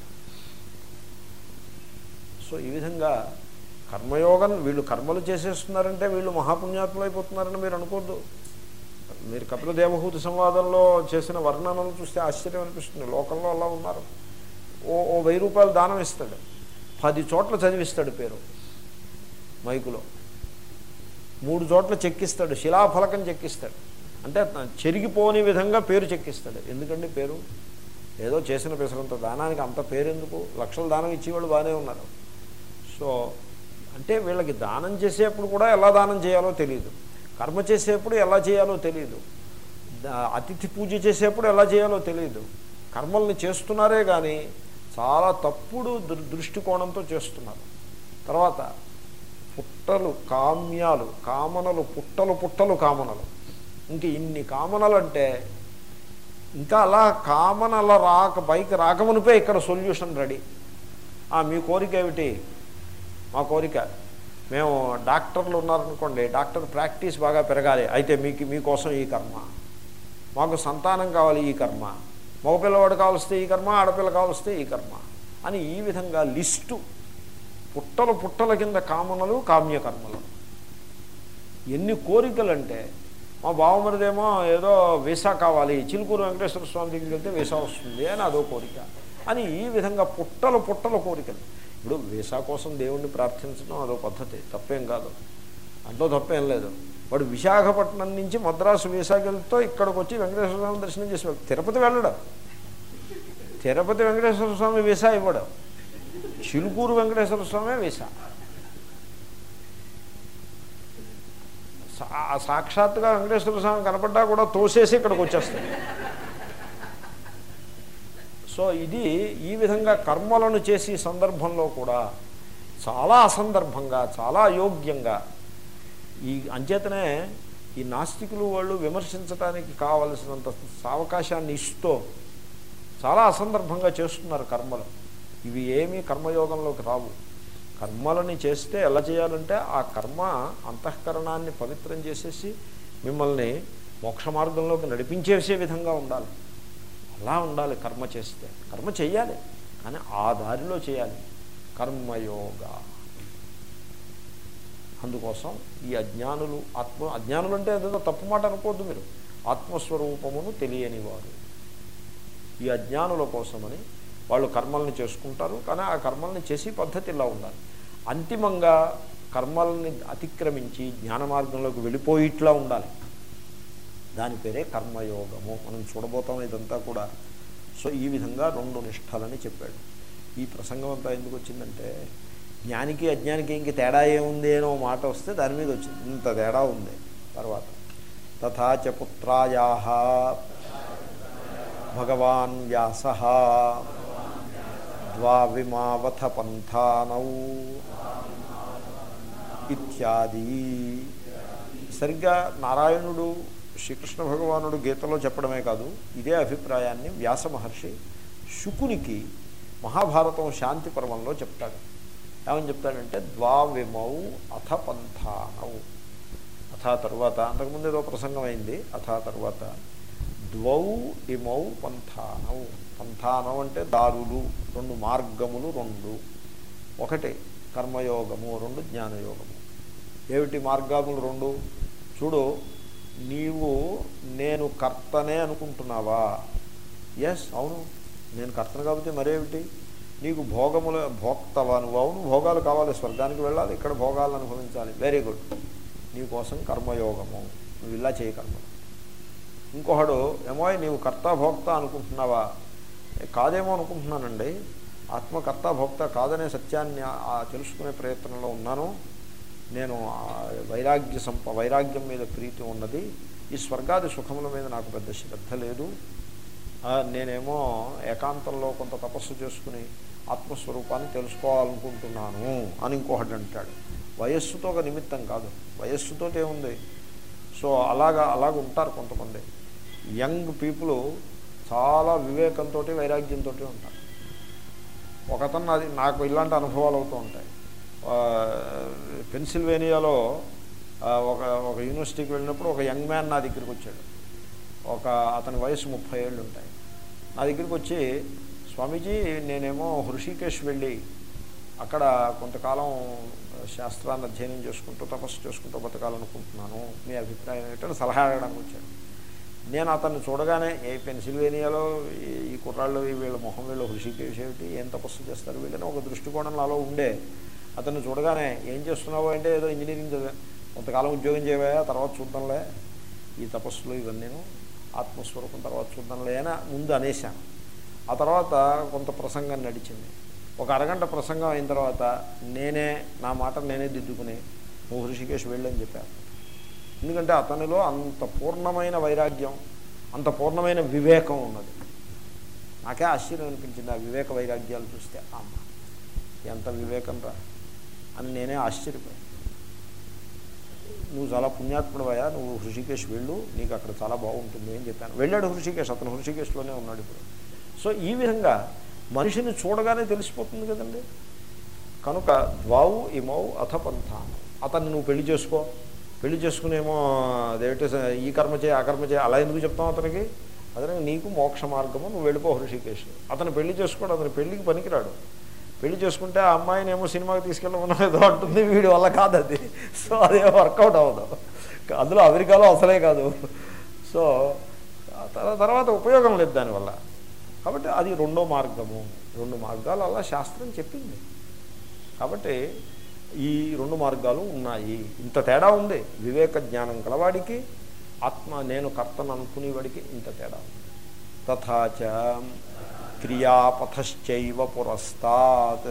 సో ఈ విధంగా కర్మయోగం వీళ్ళు కర్మలు చేసేస్తున్నారంటే వీళ్ళు మహాపుణ్యాత్ములు అయిపోతున్నారని మీరు అనుకోద్దు మీరు కపిల దేవహూతి సంవాదంలో చేసిన వర్ణనలు చూస్తే ఆశ్చర్యం అనిపిస్తుంది లోకంలో అలా ఉన్నారు ఓ ఓ వెయ్యి రూపాయలు దానం ఇస్తాడు పది చోట్ల చదివిస్తాడు పేరు మైకులో మూడు చోట్ల చెక్కిస్తాడు శిలాఫలకం చెక్కిస్తాడు అంటే చెరిగిపోని విధంగా పేరు చెక్కిస్తాడు ఎందుకండి పేరు ఏదో చేసిన పిసరంత దానానికి అంత పేరు ఎందుకు లక్షల దానం ఇచ్చేవాళ్ళు బాగానే ఉన్నారు సో అంటే వీళ్ళకి దానం చేసేప్పుడు కూడా ఎలా దానం చేయాలో తెలియదు కర్మ చేసేప్పుడు ఎలా చేయాలో తెలియదు దా- అతిథి పూజ చేసేప్పుడు ఎలా చేయాలో తెలియదు కర్మల్ని చేస్తున్నారే కానీ చాలా తప్పుడు దృ- దృష్టికోణంతో చేస్తున్నారు తర్వాత పుట్టలు కామ్యాలు కామనలు పుట్టలు పుట్టలు కామనలు ఇంక ఇన్ని కామనలు అంటే ఇంకా అలా కామనల రాక బైక్ రాకమునిపే ఇక్కడ సొల్యూషన్ రెడీ ఆ, మీ కోరిక ఏమిటి మా కోరిక మేము డాక్టర్లు ఉన్నారనుకోండి డాక్టర్ ప్రాక్టీస్ బాగా పెరగాలి అయితే మీకు మీకోసం ఈ కర్మ మాకు సంతానం కావాలి ఈ కర్మ మగపిల్లవాడు కావలిస్తే ఈ కర్మ ఆడపిల్ల కావలిస్తే ఈ కర్మ అని ఈ విధంగా లిస్టు పుట్టలు పుట్టల కింద కామనలు కామ్యకర్మలు ఎన్ని కోరికలంటే మా బావమరిదేమో ఏదో వీసా కావాలి చిలుకూరు వెంకటేశ్వర స్వామి దగ్గరికి వెళ్తే వీసా వస్తుంది అని అదో కోరిక అని ఈ విధంగా పుట్టలు పుట్టల కోరికలు ఇప్పుడు వీసా కోసం దేవుణ్ణి ప్రార్థించడం అదో పద్ధతి తప్పేం కాదు అంట్లో తప్పేం లేదు వాడు విశాఖపట్నం నుంచి మద్రాసు వీసాకి వెళ్తూ ఇక్కడికి వచ్చి వెంకటేశ్వర స్వామి దర్శనం చేసి వెళ్తాడు. తిరుపతి వెళ్ళడం తిరుపతి వెంకటేశ్వర స్వామి వీసా ఇవ్వడం చిలుకూరు వెంకటేశ్వర స్వామి వీసా సా- సాక్షాత్తుగా వెంకటేశ్వర స్వామి కనపడ్డా కూడా తోసేసి ఇక్కడికి వచ్చేస్తాడు సో ఇది ఈ విధంగా కర్మలను చేసే సందర్భంలో కూడా చాలా అసందర్భంగా చాలా అయోగ్యంగా ఈ అంచేతనే ఈ నాస్తికులు వాళ్ళు విమర్శించడానికి కావలసినంత సావకాశాన్ని ఇస్తూ చాలా అసందర్భంగా చేస్తున్నారు కర్మలు ఇవి ఏమీ కర్మయోగంలోకి రావు కర్మలని చేస్తే ఎలా చేయాలంటే ఆ కర్మ అంతఃకరణాన్ని పవిత్రం చేసేసి మిమ్మల్ని మోక్ష మార్గంలోకి నడిపించేసే విధంగా ఉండాలి అలా ఉండాలి కర్మ చేస్తే కర్మ చేయాలి కానీ ఆ దారిలో చేయాలి కర్మయోగ అందుకోసం ఈ అజ్ఞానులు ఆత్మ అజ్ఞానులు అంటే అదేదో తప్పు మాట అనుకోవద్దు మీరు ఆత్మస్వరూపమును తెలియని వారు ఈ అజ్ఞానుల కోసమని వాళ్ళు కర్మల్ని చేసుకుంటారు కానీ ఆ కర్మల్ని చేసే పద్ధతి ఇలా ఉండాలి అంతిమంగా కర్మల్ని అతిక్రమించి జ్ఞాన మార్గంలోకి వెళ్ళిపోయిట్లా ఉండాలి దాని పేరే కర్మయోగము మనం చూడబోతాం ఇదంతా కూడా సో ఈ విధంగా రెండు నిష్ఠలని చెప్పాడు ఈ ప్రసంగం అంతా ఎందుకు వచ్చిందంటే జ్ఞానికి అజ్ఞానికి ఇంక తేడా ఏముంది అనో మాట వస్తే దాని మీద వచ్చింది ఇంత తేడా ఉంది తర్వాత తథాచ పుత్రాయా భగవాన్ వ్యాస ద్వావిమావథ పంథానౌ ఇత్యాది సరిగ్గా నారాయణుడు శ్రీకృష్ణ భగవానుడు గీతలో చెప్పడమే కాదు ఇదే అభిప్రాయాన్ని వ్యాస మహర్షి శుకునికి మహాభారతం శాంతి పర్వంలో చెప్తాడు ఏమని చెప్తాడంటే ద్వావిమౌ అథ పంథానౌ అథ తర్వాత అంతకుముందు ఏదో ప్రసంగం అయింది అథ తర్వాత ద్వౌ ఇమౌ పంథానౌ పంథానం అంటే దారులు రెండు మార్గములు రెండు ఒకటి కర్మయోగము రెండు జ్ఞానయోగము ఏమిటి మార్గములు రెండు చూడు నీవు నేను కర్తనే అనుకుంటున్నావా ఎస్ అవును నేను కర్తను కాబట్టి మరేమిటి నీకు భోగముల భోక్తవా నువ్వు అవును భోగాలు కావాలి స్వర్గానికి వెళ్ళాలి ఇక్కడ భోగాలను అనుభవించాలి వెరీ గుడ్ నీకోసం కర్మయోగము నువ్వు ఇలా చేయ కర్మ ఇంకొకడు ఏమో నీవు కర్త భోక్త అనుకుంటున్నావా ఏ, కాదేమో అనుకుంటున్నానండి ఆత్మకర్త భోక్త కాదనే సత్యాన్ని ఆ- ఆ తెలుసుకునే ప్రయత్నంలో ఉన్నాను నేను ఆ వైరాగ్య సంప వైరాగ్యం మీద ప్రీతి ఉన్నది ఈ స్వర్గాది సుఖముల మీద నాకు పెద్ద శ్రద్ధ లేదు ఆ, నేనేమో ఏకాంతంలో కొంత తపస్సు చేసుకుని ఆత్మస్వరూపాన్ని తెలుసుకోవాలనుకుంటున్నాను అని ఇంకొకటి అంటాడు వయస్సుతో ఒక నిమిత్తం కాదు వయస్సుతో ఏముంది సో అలాగా అలాగ ఉంటారు కొంతమంది యంగ్ పీపుల్ చాలా వివేకంతో వైరాగ్యంతో ఉంటారు ఒకతను అది నాకు ఇలాంటి అనుభవాలు అవుతూ ఉంటాయి ఆ, పెన్సిల్వేనియాలో ఆ, ఒక ఒక యూనివర్సిటీకి వెళ్ళినప్పుడు ఒక యంగ్ మ్యాన్ నా దగ్గరికి వచ్చాడు ఒక అతని వయసు ముప్పై ఏళ్ళు ఉంటాయి నా దగ్గరికి వచ్చి స్వామీజీ నేనేమో హృషికేశ్ వెళ్ళి అక్కడ కొంతకాలం శాస్త్రాన్ని అధ్యయనం చేసుకుంటూ తపస్సు చేసుకుంటూ బతకాలనుకుంటున్నాను మీ అభిప్రాయం ఏంటంటే సలహా అడగడానికి వచ్చాను నేను అతన్ని చూడగానే ఏ పెన్సిల్వేనియాలో ఈ- ఈ కుర్రాళ్ళు ఈ వీళ్ళ మొహం వీళ్ళు హృషికేశ్ ఏమిటి ఏం తపస్సు చేస్తారు వీళ్ళని ఒక దృష్టికోణం నాలో ఉండే అతన్ని చూడగానే ఏం చేస్తున్నావు అంటే ఏదో ఇంజనీరింగ్ చదివా కొంతకాలం ఉద్యోగం చేయవా తర్వాత చూద్దాంలే ఈ తపస్సులు ఇవన్నీను ఆత్మస్వరూపం తర్వాత చూద్దాంలే అని ముందు అనేశాను ఆ తర్వాత కొంత ప్రసంగం నడిచింది ఒక అరగంట ప్రసంగం అయిన తర్వాత నేనే నా మాట నేనే దిద్దుకుని నువ్వు హృషికేశ్ వెళ్ళని చెప్పాను ఎందుకంటే అతనిలో అంత పూర్ణమైన వైరాగ్యం అంత పూర్ణమైన వివేకం ఉన్నది నాకే ఆశ్చర్యం అనిపించింది ఆ వివేక వైరాగ్యాలు చూస్తే అమ్మ ఎంత వివేకం రా అని నేనే ఆశ్చర్యపోయాను నువ్వు చాలా పుణ్యాత్ముడవయ్యా నువ్వు హృషికేశ్ వెళ్ళు నీకు అక్కడ చాలా బాగుంటుంది అని చెప్పాను వెళ్ళాడు హృషికేశ్ అతను హృషికేశ్లోనే ఉన్నాడు ఇప్పుడు సో ఈ విధంగా మనిషిని చూడగానే తెలిసిపోతుంది కదండి కనుక ద్వావు ఇమౌ అథ పంథాను అతన్ని నువ్వు పెళ్లి చేసుకో పెళ్లి చేసుకునేమో అదేమిటి ఈ కర్మ చేయి ఆ కర్మ చేయి అలా ఎందుకు చెప్తాం అతనికి అతనికి నీకు మోక్ష మార్గము నువ్వు వెళ్ళిపో హృషికేశ్ అతను పెళ్లి చేసుకోడు అతను పెళ్లికి పనికిరాడు పెళ్లి చేసుకుంటే ఆ అమ్మాయిని ఏమో సినిమాకి తీసుకెళ్ళమన్నా ఏదో అంటుంది వీడి వల్ల కాదు అది సో అదే వర్కౌట్ అవ్వదు అందులో అమెరికాలో అసలే కాదు సో ఆ తర్వా- తర్వాత ఉపయోగం లేదు దానివల్ల కాబట్టి అది రెండో మార్గము రెండు మార్గాలు అలా శాస్త్రం చెప్పింది కాబట్టి ఈ రెండు మార్గాలు ఉన్నాయి ఇంత తేడా ఉంది వివేక జ్ఞానం గలవాడికి ఆత్మ నేను కర్తను అనుకునేవాడికి ఇంత తేడా ఉంది తథాచ క్రియాపథశ్చైవ పురస్తాత్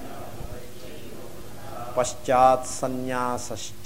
పశ్చాత్ సన్యాసశ్చ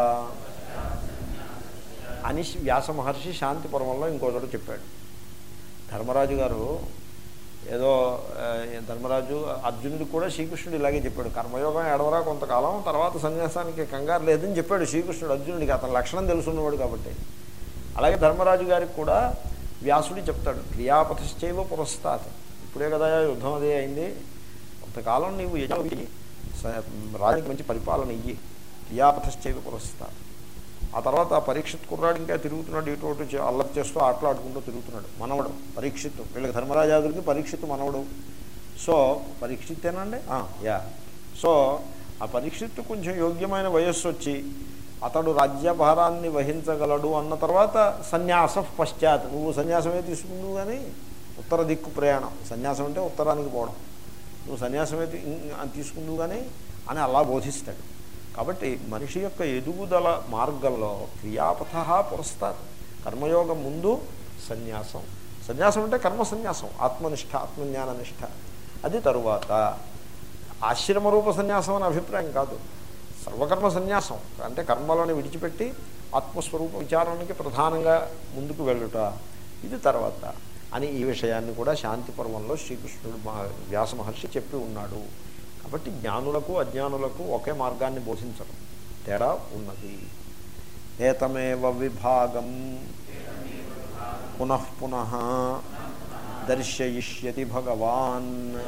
అని వ్యాస మహర్షి శాంతి పర్వంలో ఇంకో చోట చెప్పాడు ధర్మరాజు గారు ఏదో ఆ, ధర్మరాజు అర్జునుడికి కూడా శ్రీకృష్ణుడు ఇలాగే చెప్పాడు కర్మయోగం ఎడవరా కొంతకాలం తర్వాత సన్యాసానికి కంగారు లేదని చెప్పాడు శ్రీకృష్ణుడు అర్జునుడికి అతని లక్షణం తెలుసున్నవాడు కాబట్టి అలాగే ధర్మరాజు గారికి కూడా వ్యాసుడు చెప్తాడు క్రియాపథశ్చైవ పురస్తాత్ ఇప్పుడే కదా యుద్ధం అదే అయింది కొంతకాలం నీవు యజ్ఞం చెయ్యి స- రాజుకి మంచి పరిపాలన ఇయ్యి క్రియాపథశ్చైవ పురస్తాత్ ఆ తర్వాత ఆ పరీక్షిత్ కుర్రాడు ఇంకా తిరుగుతున్నాడు ఇటు అటు చే- అల్లరి చేస్తూ ఆటలాడుకుంటూ తిరుగుతున్నాడు మనవడు పరీక్షిత్తు వీళ్ళకి ధర్మరాజాదుడికి పరీక్షిత్తు మనవడు సో పరీక్షిత్తేనండి ఆ, యా సో ఆ పరీక్షిత్తు కొంచెం యోగ్యమైన వయస్సు వచ్చి అతడు రాజ్యభారాన్ని వహించగలడు అన్న తర్వాత సన్యాస పశ్చాత్ నువ్వు సన్యాసమే తీసుకుందువు కానీ ఉత్తర దిక్కు ప్రయాణం సన్యాసం అంటే ఉత్తరానికి పోవడం నువ్వు సన్యాసమే తీ- ఇం- తీసుకుందువు కానీ అని అలా బోధిస్తాడు కాబట్టి మనిషి యొక్క ఎదుగుదల మార్గంలో క్రియాపథ పురస్తారు కర్మయోగం ముందు సన్యాసం సన్యాసం అంటే కర్మ సన్యాసం ఆత్మనిష్ట ఆత్మజ్ఞాన నిష్ట అది తరువాత ఆశ్రమరూప సన్యాసం అనే అభిప్రాయం కాదు సర్వకర్మ సన్యాసం అంటే కర్మలను విడిచిపెట్టి ఆత్మస్వరూప విచారానికి ప్రధానంగా ముందుకు వెళ్ళుట ఇది తర్వాత అని ఈ విషయాన్ని కూడా శాంతి పర్వంలో శ్రీకృష్ణుడు మా వ్యాస మహర్షి చెప్పి ఉన్నాడు కాబట్టి జ్ఞానులకు అజ్ఞానులకు ఒకే మార్గాన్ని బోధించడం తేడా ఉన్నది ఏతమేవ విభాగం పునః పునః దర్శయిష్యతి భగవాన్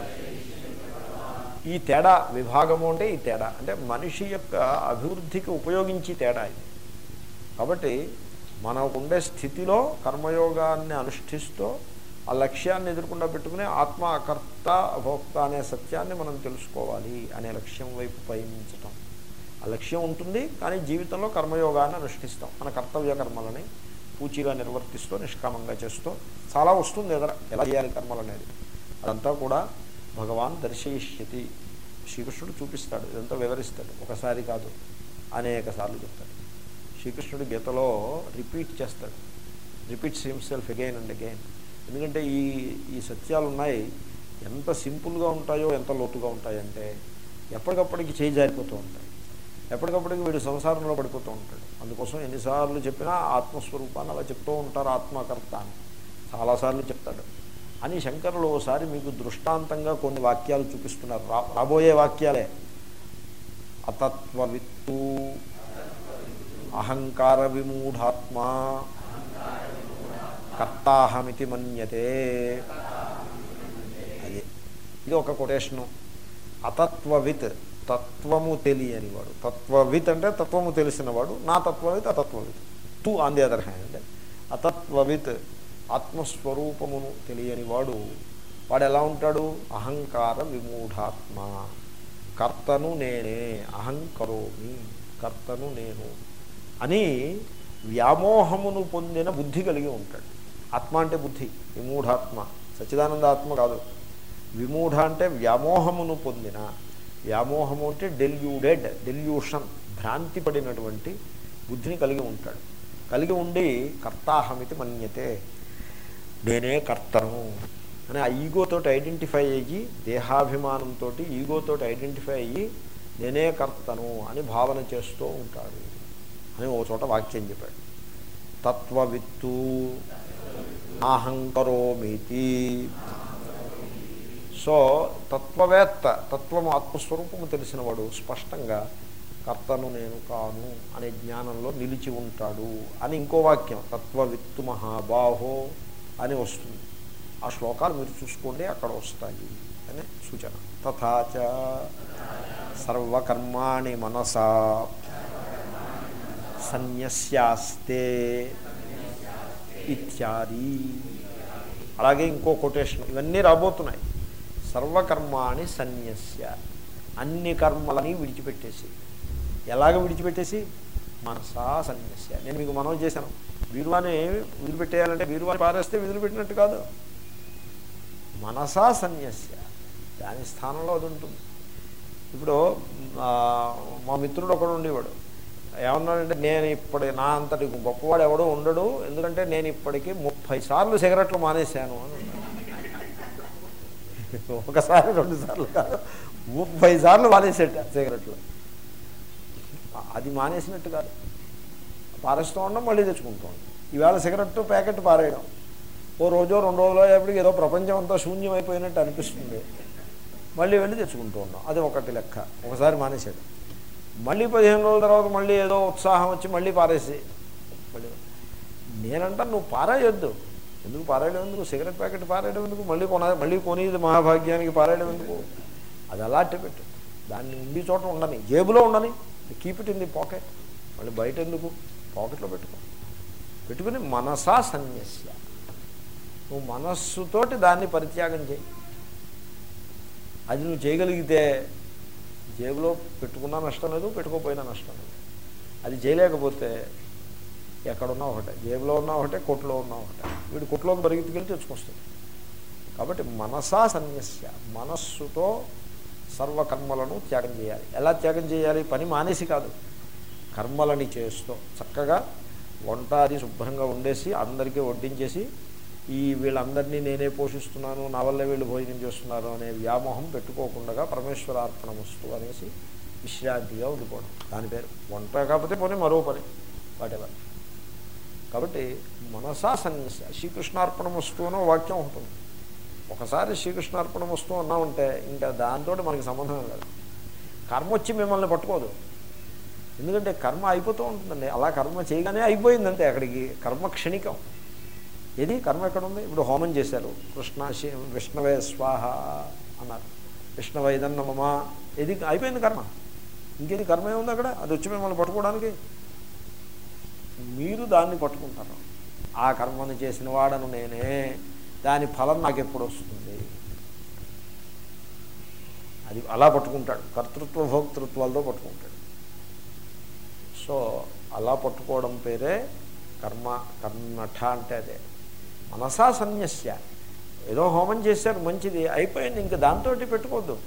ఈ తేడా విభాగము అంటే ఈ తేడా అంటే మనిషి యొక్క అభివృద్ధికి ఉపయోగించి తేడా ఇది కాబట్టి మనకుండే స్థితిలో కర్మయోగాన్ని అనుష్ఠిస్తూ ఆ లక్ష్యాన్ని ఎదుర్కొండా పెట్టుకుని ఆత్మ అకర్త అభోక్త అనే సత్యాన్ని మనం తెలుసుకోవాలి అనే లక్ష్యం వైపు పయనించటం ఆ లక్ష్యం ఉంటుంది కానీ జీవితంలో కర్మయోగాన్ని అనుష్ఠిస్తాం మన కర్తవ్య కర్మలని పూచిగా నిర్వర్తిస్తూ నిష్కామంగా చేస్తూ చాలా వస్తుంది ఎదర ఎలా చేయాలి కర్మలు అనేది అదంతా కూడా భగవాన్ దర్శయిష్యతి శ్రీకృష్ణుడు చూపిస్తాడు ఇదంతా వివరిస్తాడు ఒకసారి కాదు అనేక సార్లు చెప్తాడు శ్రీకృష్ణుడు గీతలో రిపీట్ చేస్తాడు repeats himself again and again ఎందుకంటే ఈ ఈ సత్యాలు ఉన్నాయి ఎంత సింపుల్గా ఉంటాయో ఎంత లోతుగా ఉంటాయంటే ఎప్పటికప్పటికి చేయి జారిపోతూ ఉంటాయి ఎప్పటికప్పటికి వీడు సంసారంలో పడిపోతూ ఉంటాడు అందుకోసం ఎన్నిసార్లు చెప్పినా ఆత్మస్వరూపాన్ని అలా చెప్తూ ఉంటారు ఆత్మకర్త అని చాలాసార్లు చెప్తాడు అని శంకరులు ఓసారి మీకు దృష్టాంతంగా కొన్ని వాక్యాలు చూపిస్తున్నారు రా రాబోయే వాక్యాలే అతత్వవిత్తు అహంకార విమూఢాత్మ కర్తాహమితి మన్యతే అది ఇది ఒక కొటేషను అతత్వవిత్ తత్వము తెలియని వాడు తత్వవిత్ అంటే తత్వము తెలిసినవాడు నా తత్వవిత్ అతత్వవిత్ too on the other hand అతత్వవిత్ ఆత్మస్వరూపమును తెలియని వాడు వాడు ఎలా ఉంటాడు అహంకార విమూఢాత్మ కర్తను నేనే అహంకరోమి కర్తను నేను అని వ్యామోహమును పొందిన బుద్ధి కలిగి ఉంటాడు ఆత్మ అంటే బుద్ధి విమూఢాత్మ సచ్చిదానంద ఆత్మ కాదు విమూఢ అంటే వ్యామోహమును పొందిన వ్యామోహము అంటే డెల్యూడెడ్ డెల్యూషన్ భ్రాంతి పడినటువంటి బుద్ధిని కలిగి ఉంటాడు కలిగి ఉండి కర్తాహమితి మన్యతే నేనే కర్తను అని ఆ ఈగోతో ఐడెంటిఫై అయ్యి దేహాభిమానంతో ఈగోతో ఐడెంటిఫై అయ్యి నేనే కర్తను అని భావన చేస్తూ ఉంటాడు అని ఓ చోట వాక్యం చెప్పాడు తత్వవిత్తు అహంకరోమితి సో తత్వవేత్త తత్వము ఆత్మస్వరూపము తెలిసినవాడు స్పష్టంగా కర్తను నేను కాను అనే జ్ఞానంలో నిలిచి ఉంటాడు అని ఇంకో వాక్యం తత్వవిత్తు మహాబాహో అని వస్తుంది ఆ శ్లోకాలు మీరు చూసుకోండి అక్కడ వస్తాయి అని సూచన తథాచ సర్వకర్మాణి మనసా సన్యస్యాస్తే ఇత్యాది అలాగే ఇంకో కొటేషన్ ఇవన్నీ రాబోతున్నాయి సర్వకర్మాణి సన్యస్య అన్ని కర్మలని విడిచిపెట్టేసి ఎలాగ విడిచిపెట్టేసి మనసా సన్యస్య నేను మీకు మనం చేశాను వీరువాని వదిలిపెట్టేయాలంటే వీరువాని పారేస్తే వదిలిపెట్టినట్టు కాదు మనసా సన్యస్య దాని స్థానంలో అది ఉంటుంది ఇప్పుడు ఆ, మా మిత్రుడు ఒకడు ఉండేవాడు ఏమన్నాడంటే నేను ఇప్పటి నా అంతటి గొప్పవాడు ఎవడో ఉండడు ఎందుకంటే నేను ఇప్పటికీ ముప్పై సార్లు సిగరెట్లు మానేశాను అని అన్నాడు. ఒకసారి రెండు సార్లు కాదు ముప్పై సార్లు మానేసేట సిగరెట్లు అది మానేసినట్టు కాదు పారేస్తూ ఉండడం మళ్ళీ తెచ్చుకుంటూ ఉండడం ఈవేళ సిగరెట్ ప్యాకెట్ పారేయడం ఓ రోజో రెండు రోజులో ఎప్పటికి ఏదో ప్రపంచం అంతా శూన్యమైపోయినట్టు అనిపిస్తుంది మళ్ళీ వెళ్ళి తెచ్చుకుంటూ ఉన్నాం అది ఒకటి లెక్క ఒకసారి మానేశాడు మళ్ళీ పదిహేను రోజుల తర్వాత మళ్ళీ ఏదో ఉత్సాహం వచ్చి మళ్ళీ పారేసి మళ్ళీ నేనంటా నువ్వు పారేయొద్దు ఎందుకు పారేయడం ఎందుకు సిగరెట్ ప్యాకెట్ పారేయడం ఎందుకు మళ్ళీ కొన మళ్ళీ కొనేది మహాభాగ్యానికి పారేయడం ఎందుకు అది అలాంటి పెట్టు దాన్ని ఉండి చోట ఉండని జేబులో ఉండని keep it in the pocket మళ్ళీ బయట ఎందుకు పాకెట్లో పెట్టుకో పెట్టుకుని మనసా సన్యస్య నువ్వు మనస్సుతోటి దాన్ని పరిత్యాగం చేయి అది నువ్వు చేయగలిగితే జేబులో పెట్టుకున్నా నష్టం లేదు పెట్టుకోపోయినా నష్టం లేదు అది చేయలేకపోతే ఎక్కడున్నా ఒకటే జేబులో ఉన్నా ఒకటే కొట్లో ఉన్నా ఒకటే వీడు కొట్లోకి పరిగెత్తుకెళ్ళి తెచ్చుకొస్తుంది కాబట్టి మనసా సన్యస్య మనస్సుతో సర్వకర్మలను త్యాగం చేయాలి ఎలా త్యాగం చేయాలి పని మానేసి కాదు కర్మలని చేస్తూ చక్కగా వంట అది శుభ్రంగా వండేసి అందరికీ వడ్డించేసి ఈ వీళ్ళందరినీ నేనే పోషిస్తున్నాను నా వల్లే వీళ్ళు భోజనం చేస్తున్నారు అనే వ్యామోహం పెట్టుకోకుండా పరమేశ్వరార్పణమస్తు అనేసి విశ్రాంతిగా ఉండిపోవడం దాని పేరు వంట కాకపోతే పోనీ మరో పని వాటెవర్ కాబట్టి మనసా సన్యాస శ్రీకృష్ణార్పణమస్తు అనో వాక్యం ఉంటుంది ఒకసారి శ్రీకృష్ణార్పణమస్తు అన్నామంటే ఇంకా దాంతో మనకి సంబంధం లేదు కర్మ వచ్చి మిమ్మల్ని పట్టుకోదు ఎందుకంటే కర్మ అయిపోతూ ఉంటుందండి అలా కర్మ చేయగానే అయిపోయిందంటే అక్కడికి కర్మ క్షణికం ఏది కర్మ ఎక్కడ ఉంది ఇప్పుడు హోమం చేశారు కృష్ణ శి- విష్ణవే స్వాహ అన్నారు విష్ణవైదన్నమమా ఇది అయిపోయింది కర్మ ఇంకేది కర్మ ఏముంది అక్కడ అది వచ్చి మిమ్మల్ని పట్టుకోవడానికి మీరు దాన్ని పట్టుకుంటారు ఆ కర్మను చేసిన వాడను నేనే దాని ఫలం నాకు ఎప్పుడు వస్తుంది అది అలా పట్టుకుంటాడు కర్తృత్వ భోక్తృత్వాలతో పట్టుకుంటాడు సో అలా పట్టుకోవడం పేరే కర్మ కర్మఠ అంటే అదే మనసా సన్యస్య ఏదో హోమం చేశారు మంచిది అయిపోయింది ఇంకా దాంతో పెట్టుకోవద్దు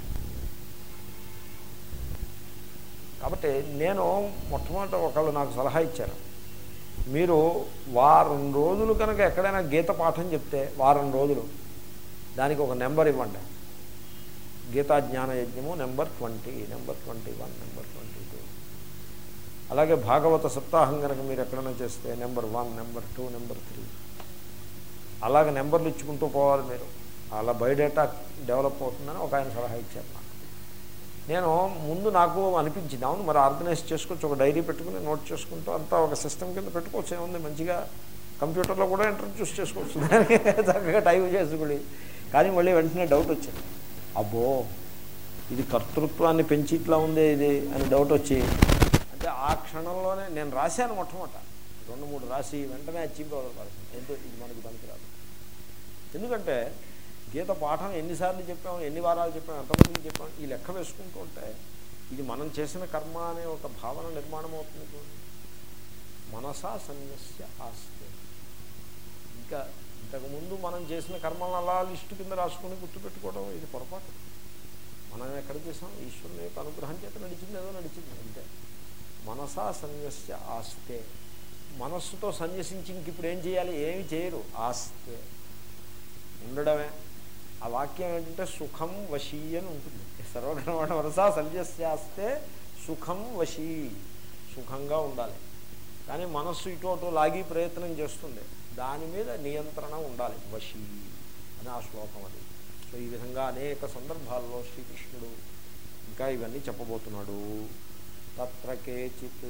కాబట్టి నేను మొట్టమొదట ఒకళ్ళు నాకు సలహా ఇచ్చారు మీరు వారం రోజులు కనుక ఎక్కడైనా గీత పాఠం చెప్తే వారం రోజులు దానికి ఒక నెంబర్ ఇవ్వండి గీతా జ్ఞాన యజ్ఞము number twenty number twenty one number twenty two అలాగే భాగవత సప్తాహం కనుక మీరు ఎక్కడైనా చేస్తే number one number two number three అలాగ నెంబర్లు ఇచ్చుకుంటూ పోవాలి మీరు అలా బయోడేటా డెవలప్ అవుతుందని ఒక ఆయన సలహా ఇచ్చారు నాకు నేను ముందు నాకు అనిపించింది అవును మరి ఆర్గనైజ్ చేసుకోవచ్చు ఒక డైరీ పెట్టుకుని నోట్ చేసుకుంటూ అంతా ఒక సిస్టమ్ కింద పెట్టుకోవచ్చు ఏముంది మంచిగా కంప్యూటర్లో కూడా ఇంట్రడ్యూస్ చేసుకోవచ్చు దానికి చక్కగా టైప్ చేసుకుని కానీ మళ్ళీ వెంటనే డౌట్ వచ్చింది అబ్బో ఇది కర్తృత్వాన్ని పెంచి ఇట్లా ఉంది ఇది అని డౌట్ వచ్చి అంటే ఆ క్షణంలోనే నేను రాశాను మొట్టమొదట రెండు మూడు రాసి వెంటనే అచ్చింపి వదలపాల్సింది ఎంతో ఇది మనకి పనికిరాదు ఎందుకంటే గీత పాఠం ఎన్నిసార్లు చెప్పాం ఎన్ని వారాలు చెప్పాం ఎంతమందికి చెప్పాం ఈ లెక్క వేసుకుంటూ ఉంటే ఇది మనం చేసిన కర్మ అనే ఒక భావన నిర్మాణం అవుతుంది చూడండి మనసా సన్యస్య ఆస్తే ఇంకా ఇంతకుముందు మనం చేసిన కర్మలను అలా లిస్టు కింద రాసుకుని గుర్తుపెట్టుకోవడం ఇది పొరపాటు మనం ఎక్కడ చేసాం ఈశ్వరుని యొక్క అనుగ్రహం చేత నడిచింది ఏదో నడిచింది అంతే మనసా సన్యస్య ఆస్తే మనస్సుతో సన్యసించి ఇంక ఇప్పుడు ఏం చేయాలి ఏమి చేయరు ఆస్తే ఉండడమే ఆ వాక్యం ఏంటంటే సుఖం వశీ అని ఉంటుంది సర్వకరమాట మనసా సన్యస్యాస్తే సుఖం వశీ సుఖంగా ఉండాలి కానీ మనస్సు ఇటు అటు లాగి ప్రయత్నం చేస్తుంది దాని మీద నియంత్రణ ఉండాలి వశీ అని ఆ శ్లోకం అది సో ఈ విధంగా అనేక సందర్భాల్లో శ్రీకృష్ణుడు ఇంకా ఇవన్నీ చెప్పబోతున్నాడు తత్ర కేచిత్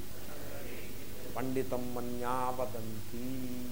పండితం మన్యా వదంతి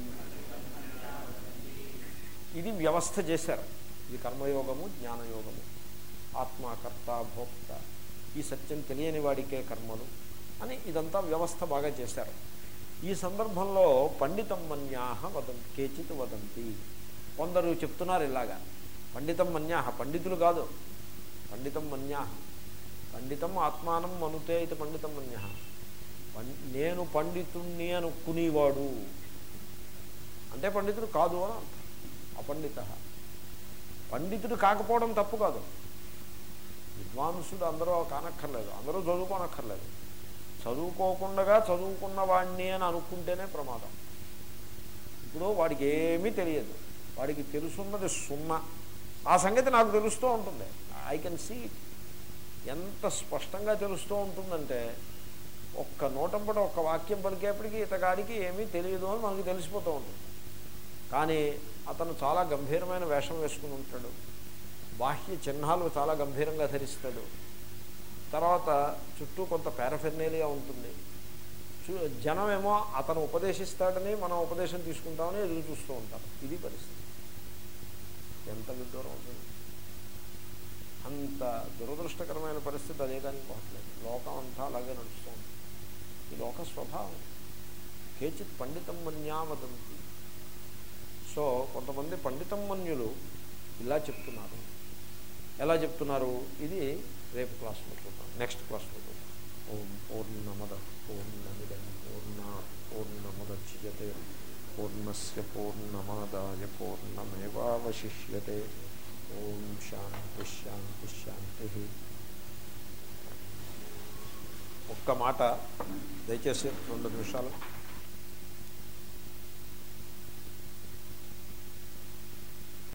ఇది వ్యవస్థ చేశారు ఇది కర్మయోగము జ్ఞానయోగము ఆత్మకర్త భోక్త ఈ సత్యం తెలియని వాడికే కర్మలు అని ఇదంతా వ్యవస్థ బాగా చేశారు ఈ సందర్భంలో పండితం మన్యాహ వదంతి కేచిత్ వదంతి కొందరు చెప్తున్నారు ఇలాగా పండితం మన్యాహ పండితులు కాదు పండితం మన్యాహ పండితం ఆత్మానం మనుతే ఇది పండితం మన్య నేను పండితుణ్ణి అనుకునేవాడు అంటే పండితుడు కాదు అని అర్థం అపండిత పండితుడు కాకపోవడం తప్పు కాదు విద్వాంసుడు అందరూ కానక్కర్లేదు అందరూ చదువుకోనక్కర్లేదు చదువుకోకుండా చదువుకున్న వాడిని అని అనుకుంటేనే ప్రమాదం ఇప్పుడు వాడికి ఏమీ తెలియదు వాడికి తెలుసున్నది సున్నా ఆ సంగతి నాకు తెలుస్తూ ఉంటుంది ఐ కెన్ సీ ఎంత స్పష్టంగా తెలుస్తూ ఉంటుందంటే ఒక్క నోటంపట ఒక్క వాక్యం పలికేపటికి ఇతగాడికి ఏమీ తెలియదు అని మనకు తెలిసిపోతూ ఉంటుంది కానీ అతను చాలా గంభీరమైన వేషం వేసుకుని ఉంటాడు బాహ్య చిహ్నాలు చాలా గంభీరంగా ధరిస్తాడు తర్వాత చుట్టూ కొంత పారఫెర్నేలియా ఉంటుంది చు- జనమేమో అతను ఉపదేశిస్తాడని మనం ఉపదేశం తీసుకుంటామని ఎదురు చూస్తూ ఉంటాం ఇది పరిస్థితి ఎంత విడ్డూరం అవుతుంది అంత దురదృష్టకరమైన పరిస్థితి అదే కానీ పోవట్లేదు లోకం అంతా అలాగే నడుస్తూ ఉంటుంది ఈ లోక స్వభావం కేచిత్ పండితం మన్యా వదంతి సో కొంతమంది పండితం మన్యులు ఇలా చెప్తున్నారు ఎలా చెప్తున్నారు ఇది రేపు క్లాస్లో చూద్దాం నెక్స్ట్ క్లాస్లో చూద్దాం ఓం పూర్ణమద పూర్ణమిద పూర్ణ పూర్ణముద్యతే పూర్ణస్ పూర్ణమాదాయ పూర్ణమేవాశిష్యతే ఓం శాంతి శాంతి శాంతి ఒక్క మాట దయచేసి రెండు నిమిషాలు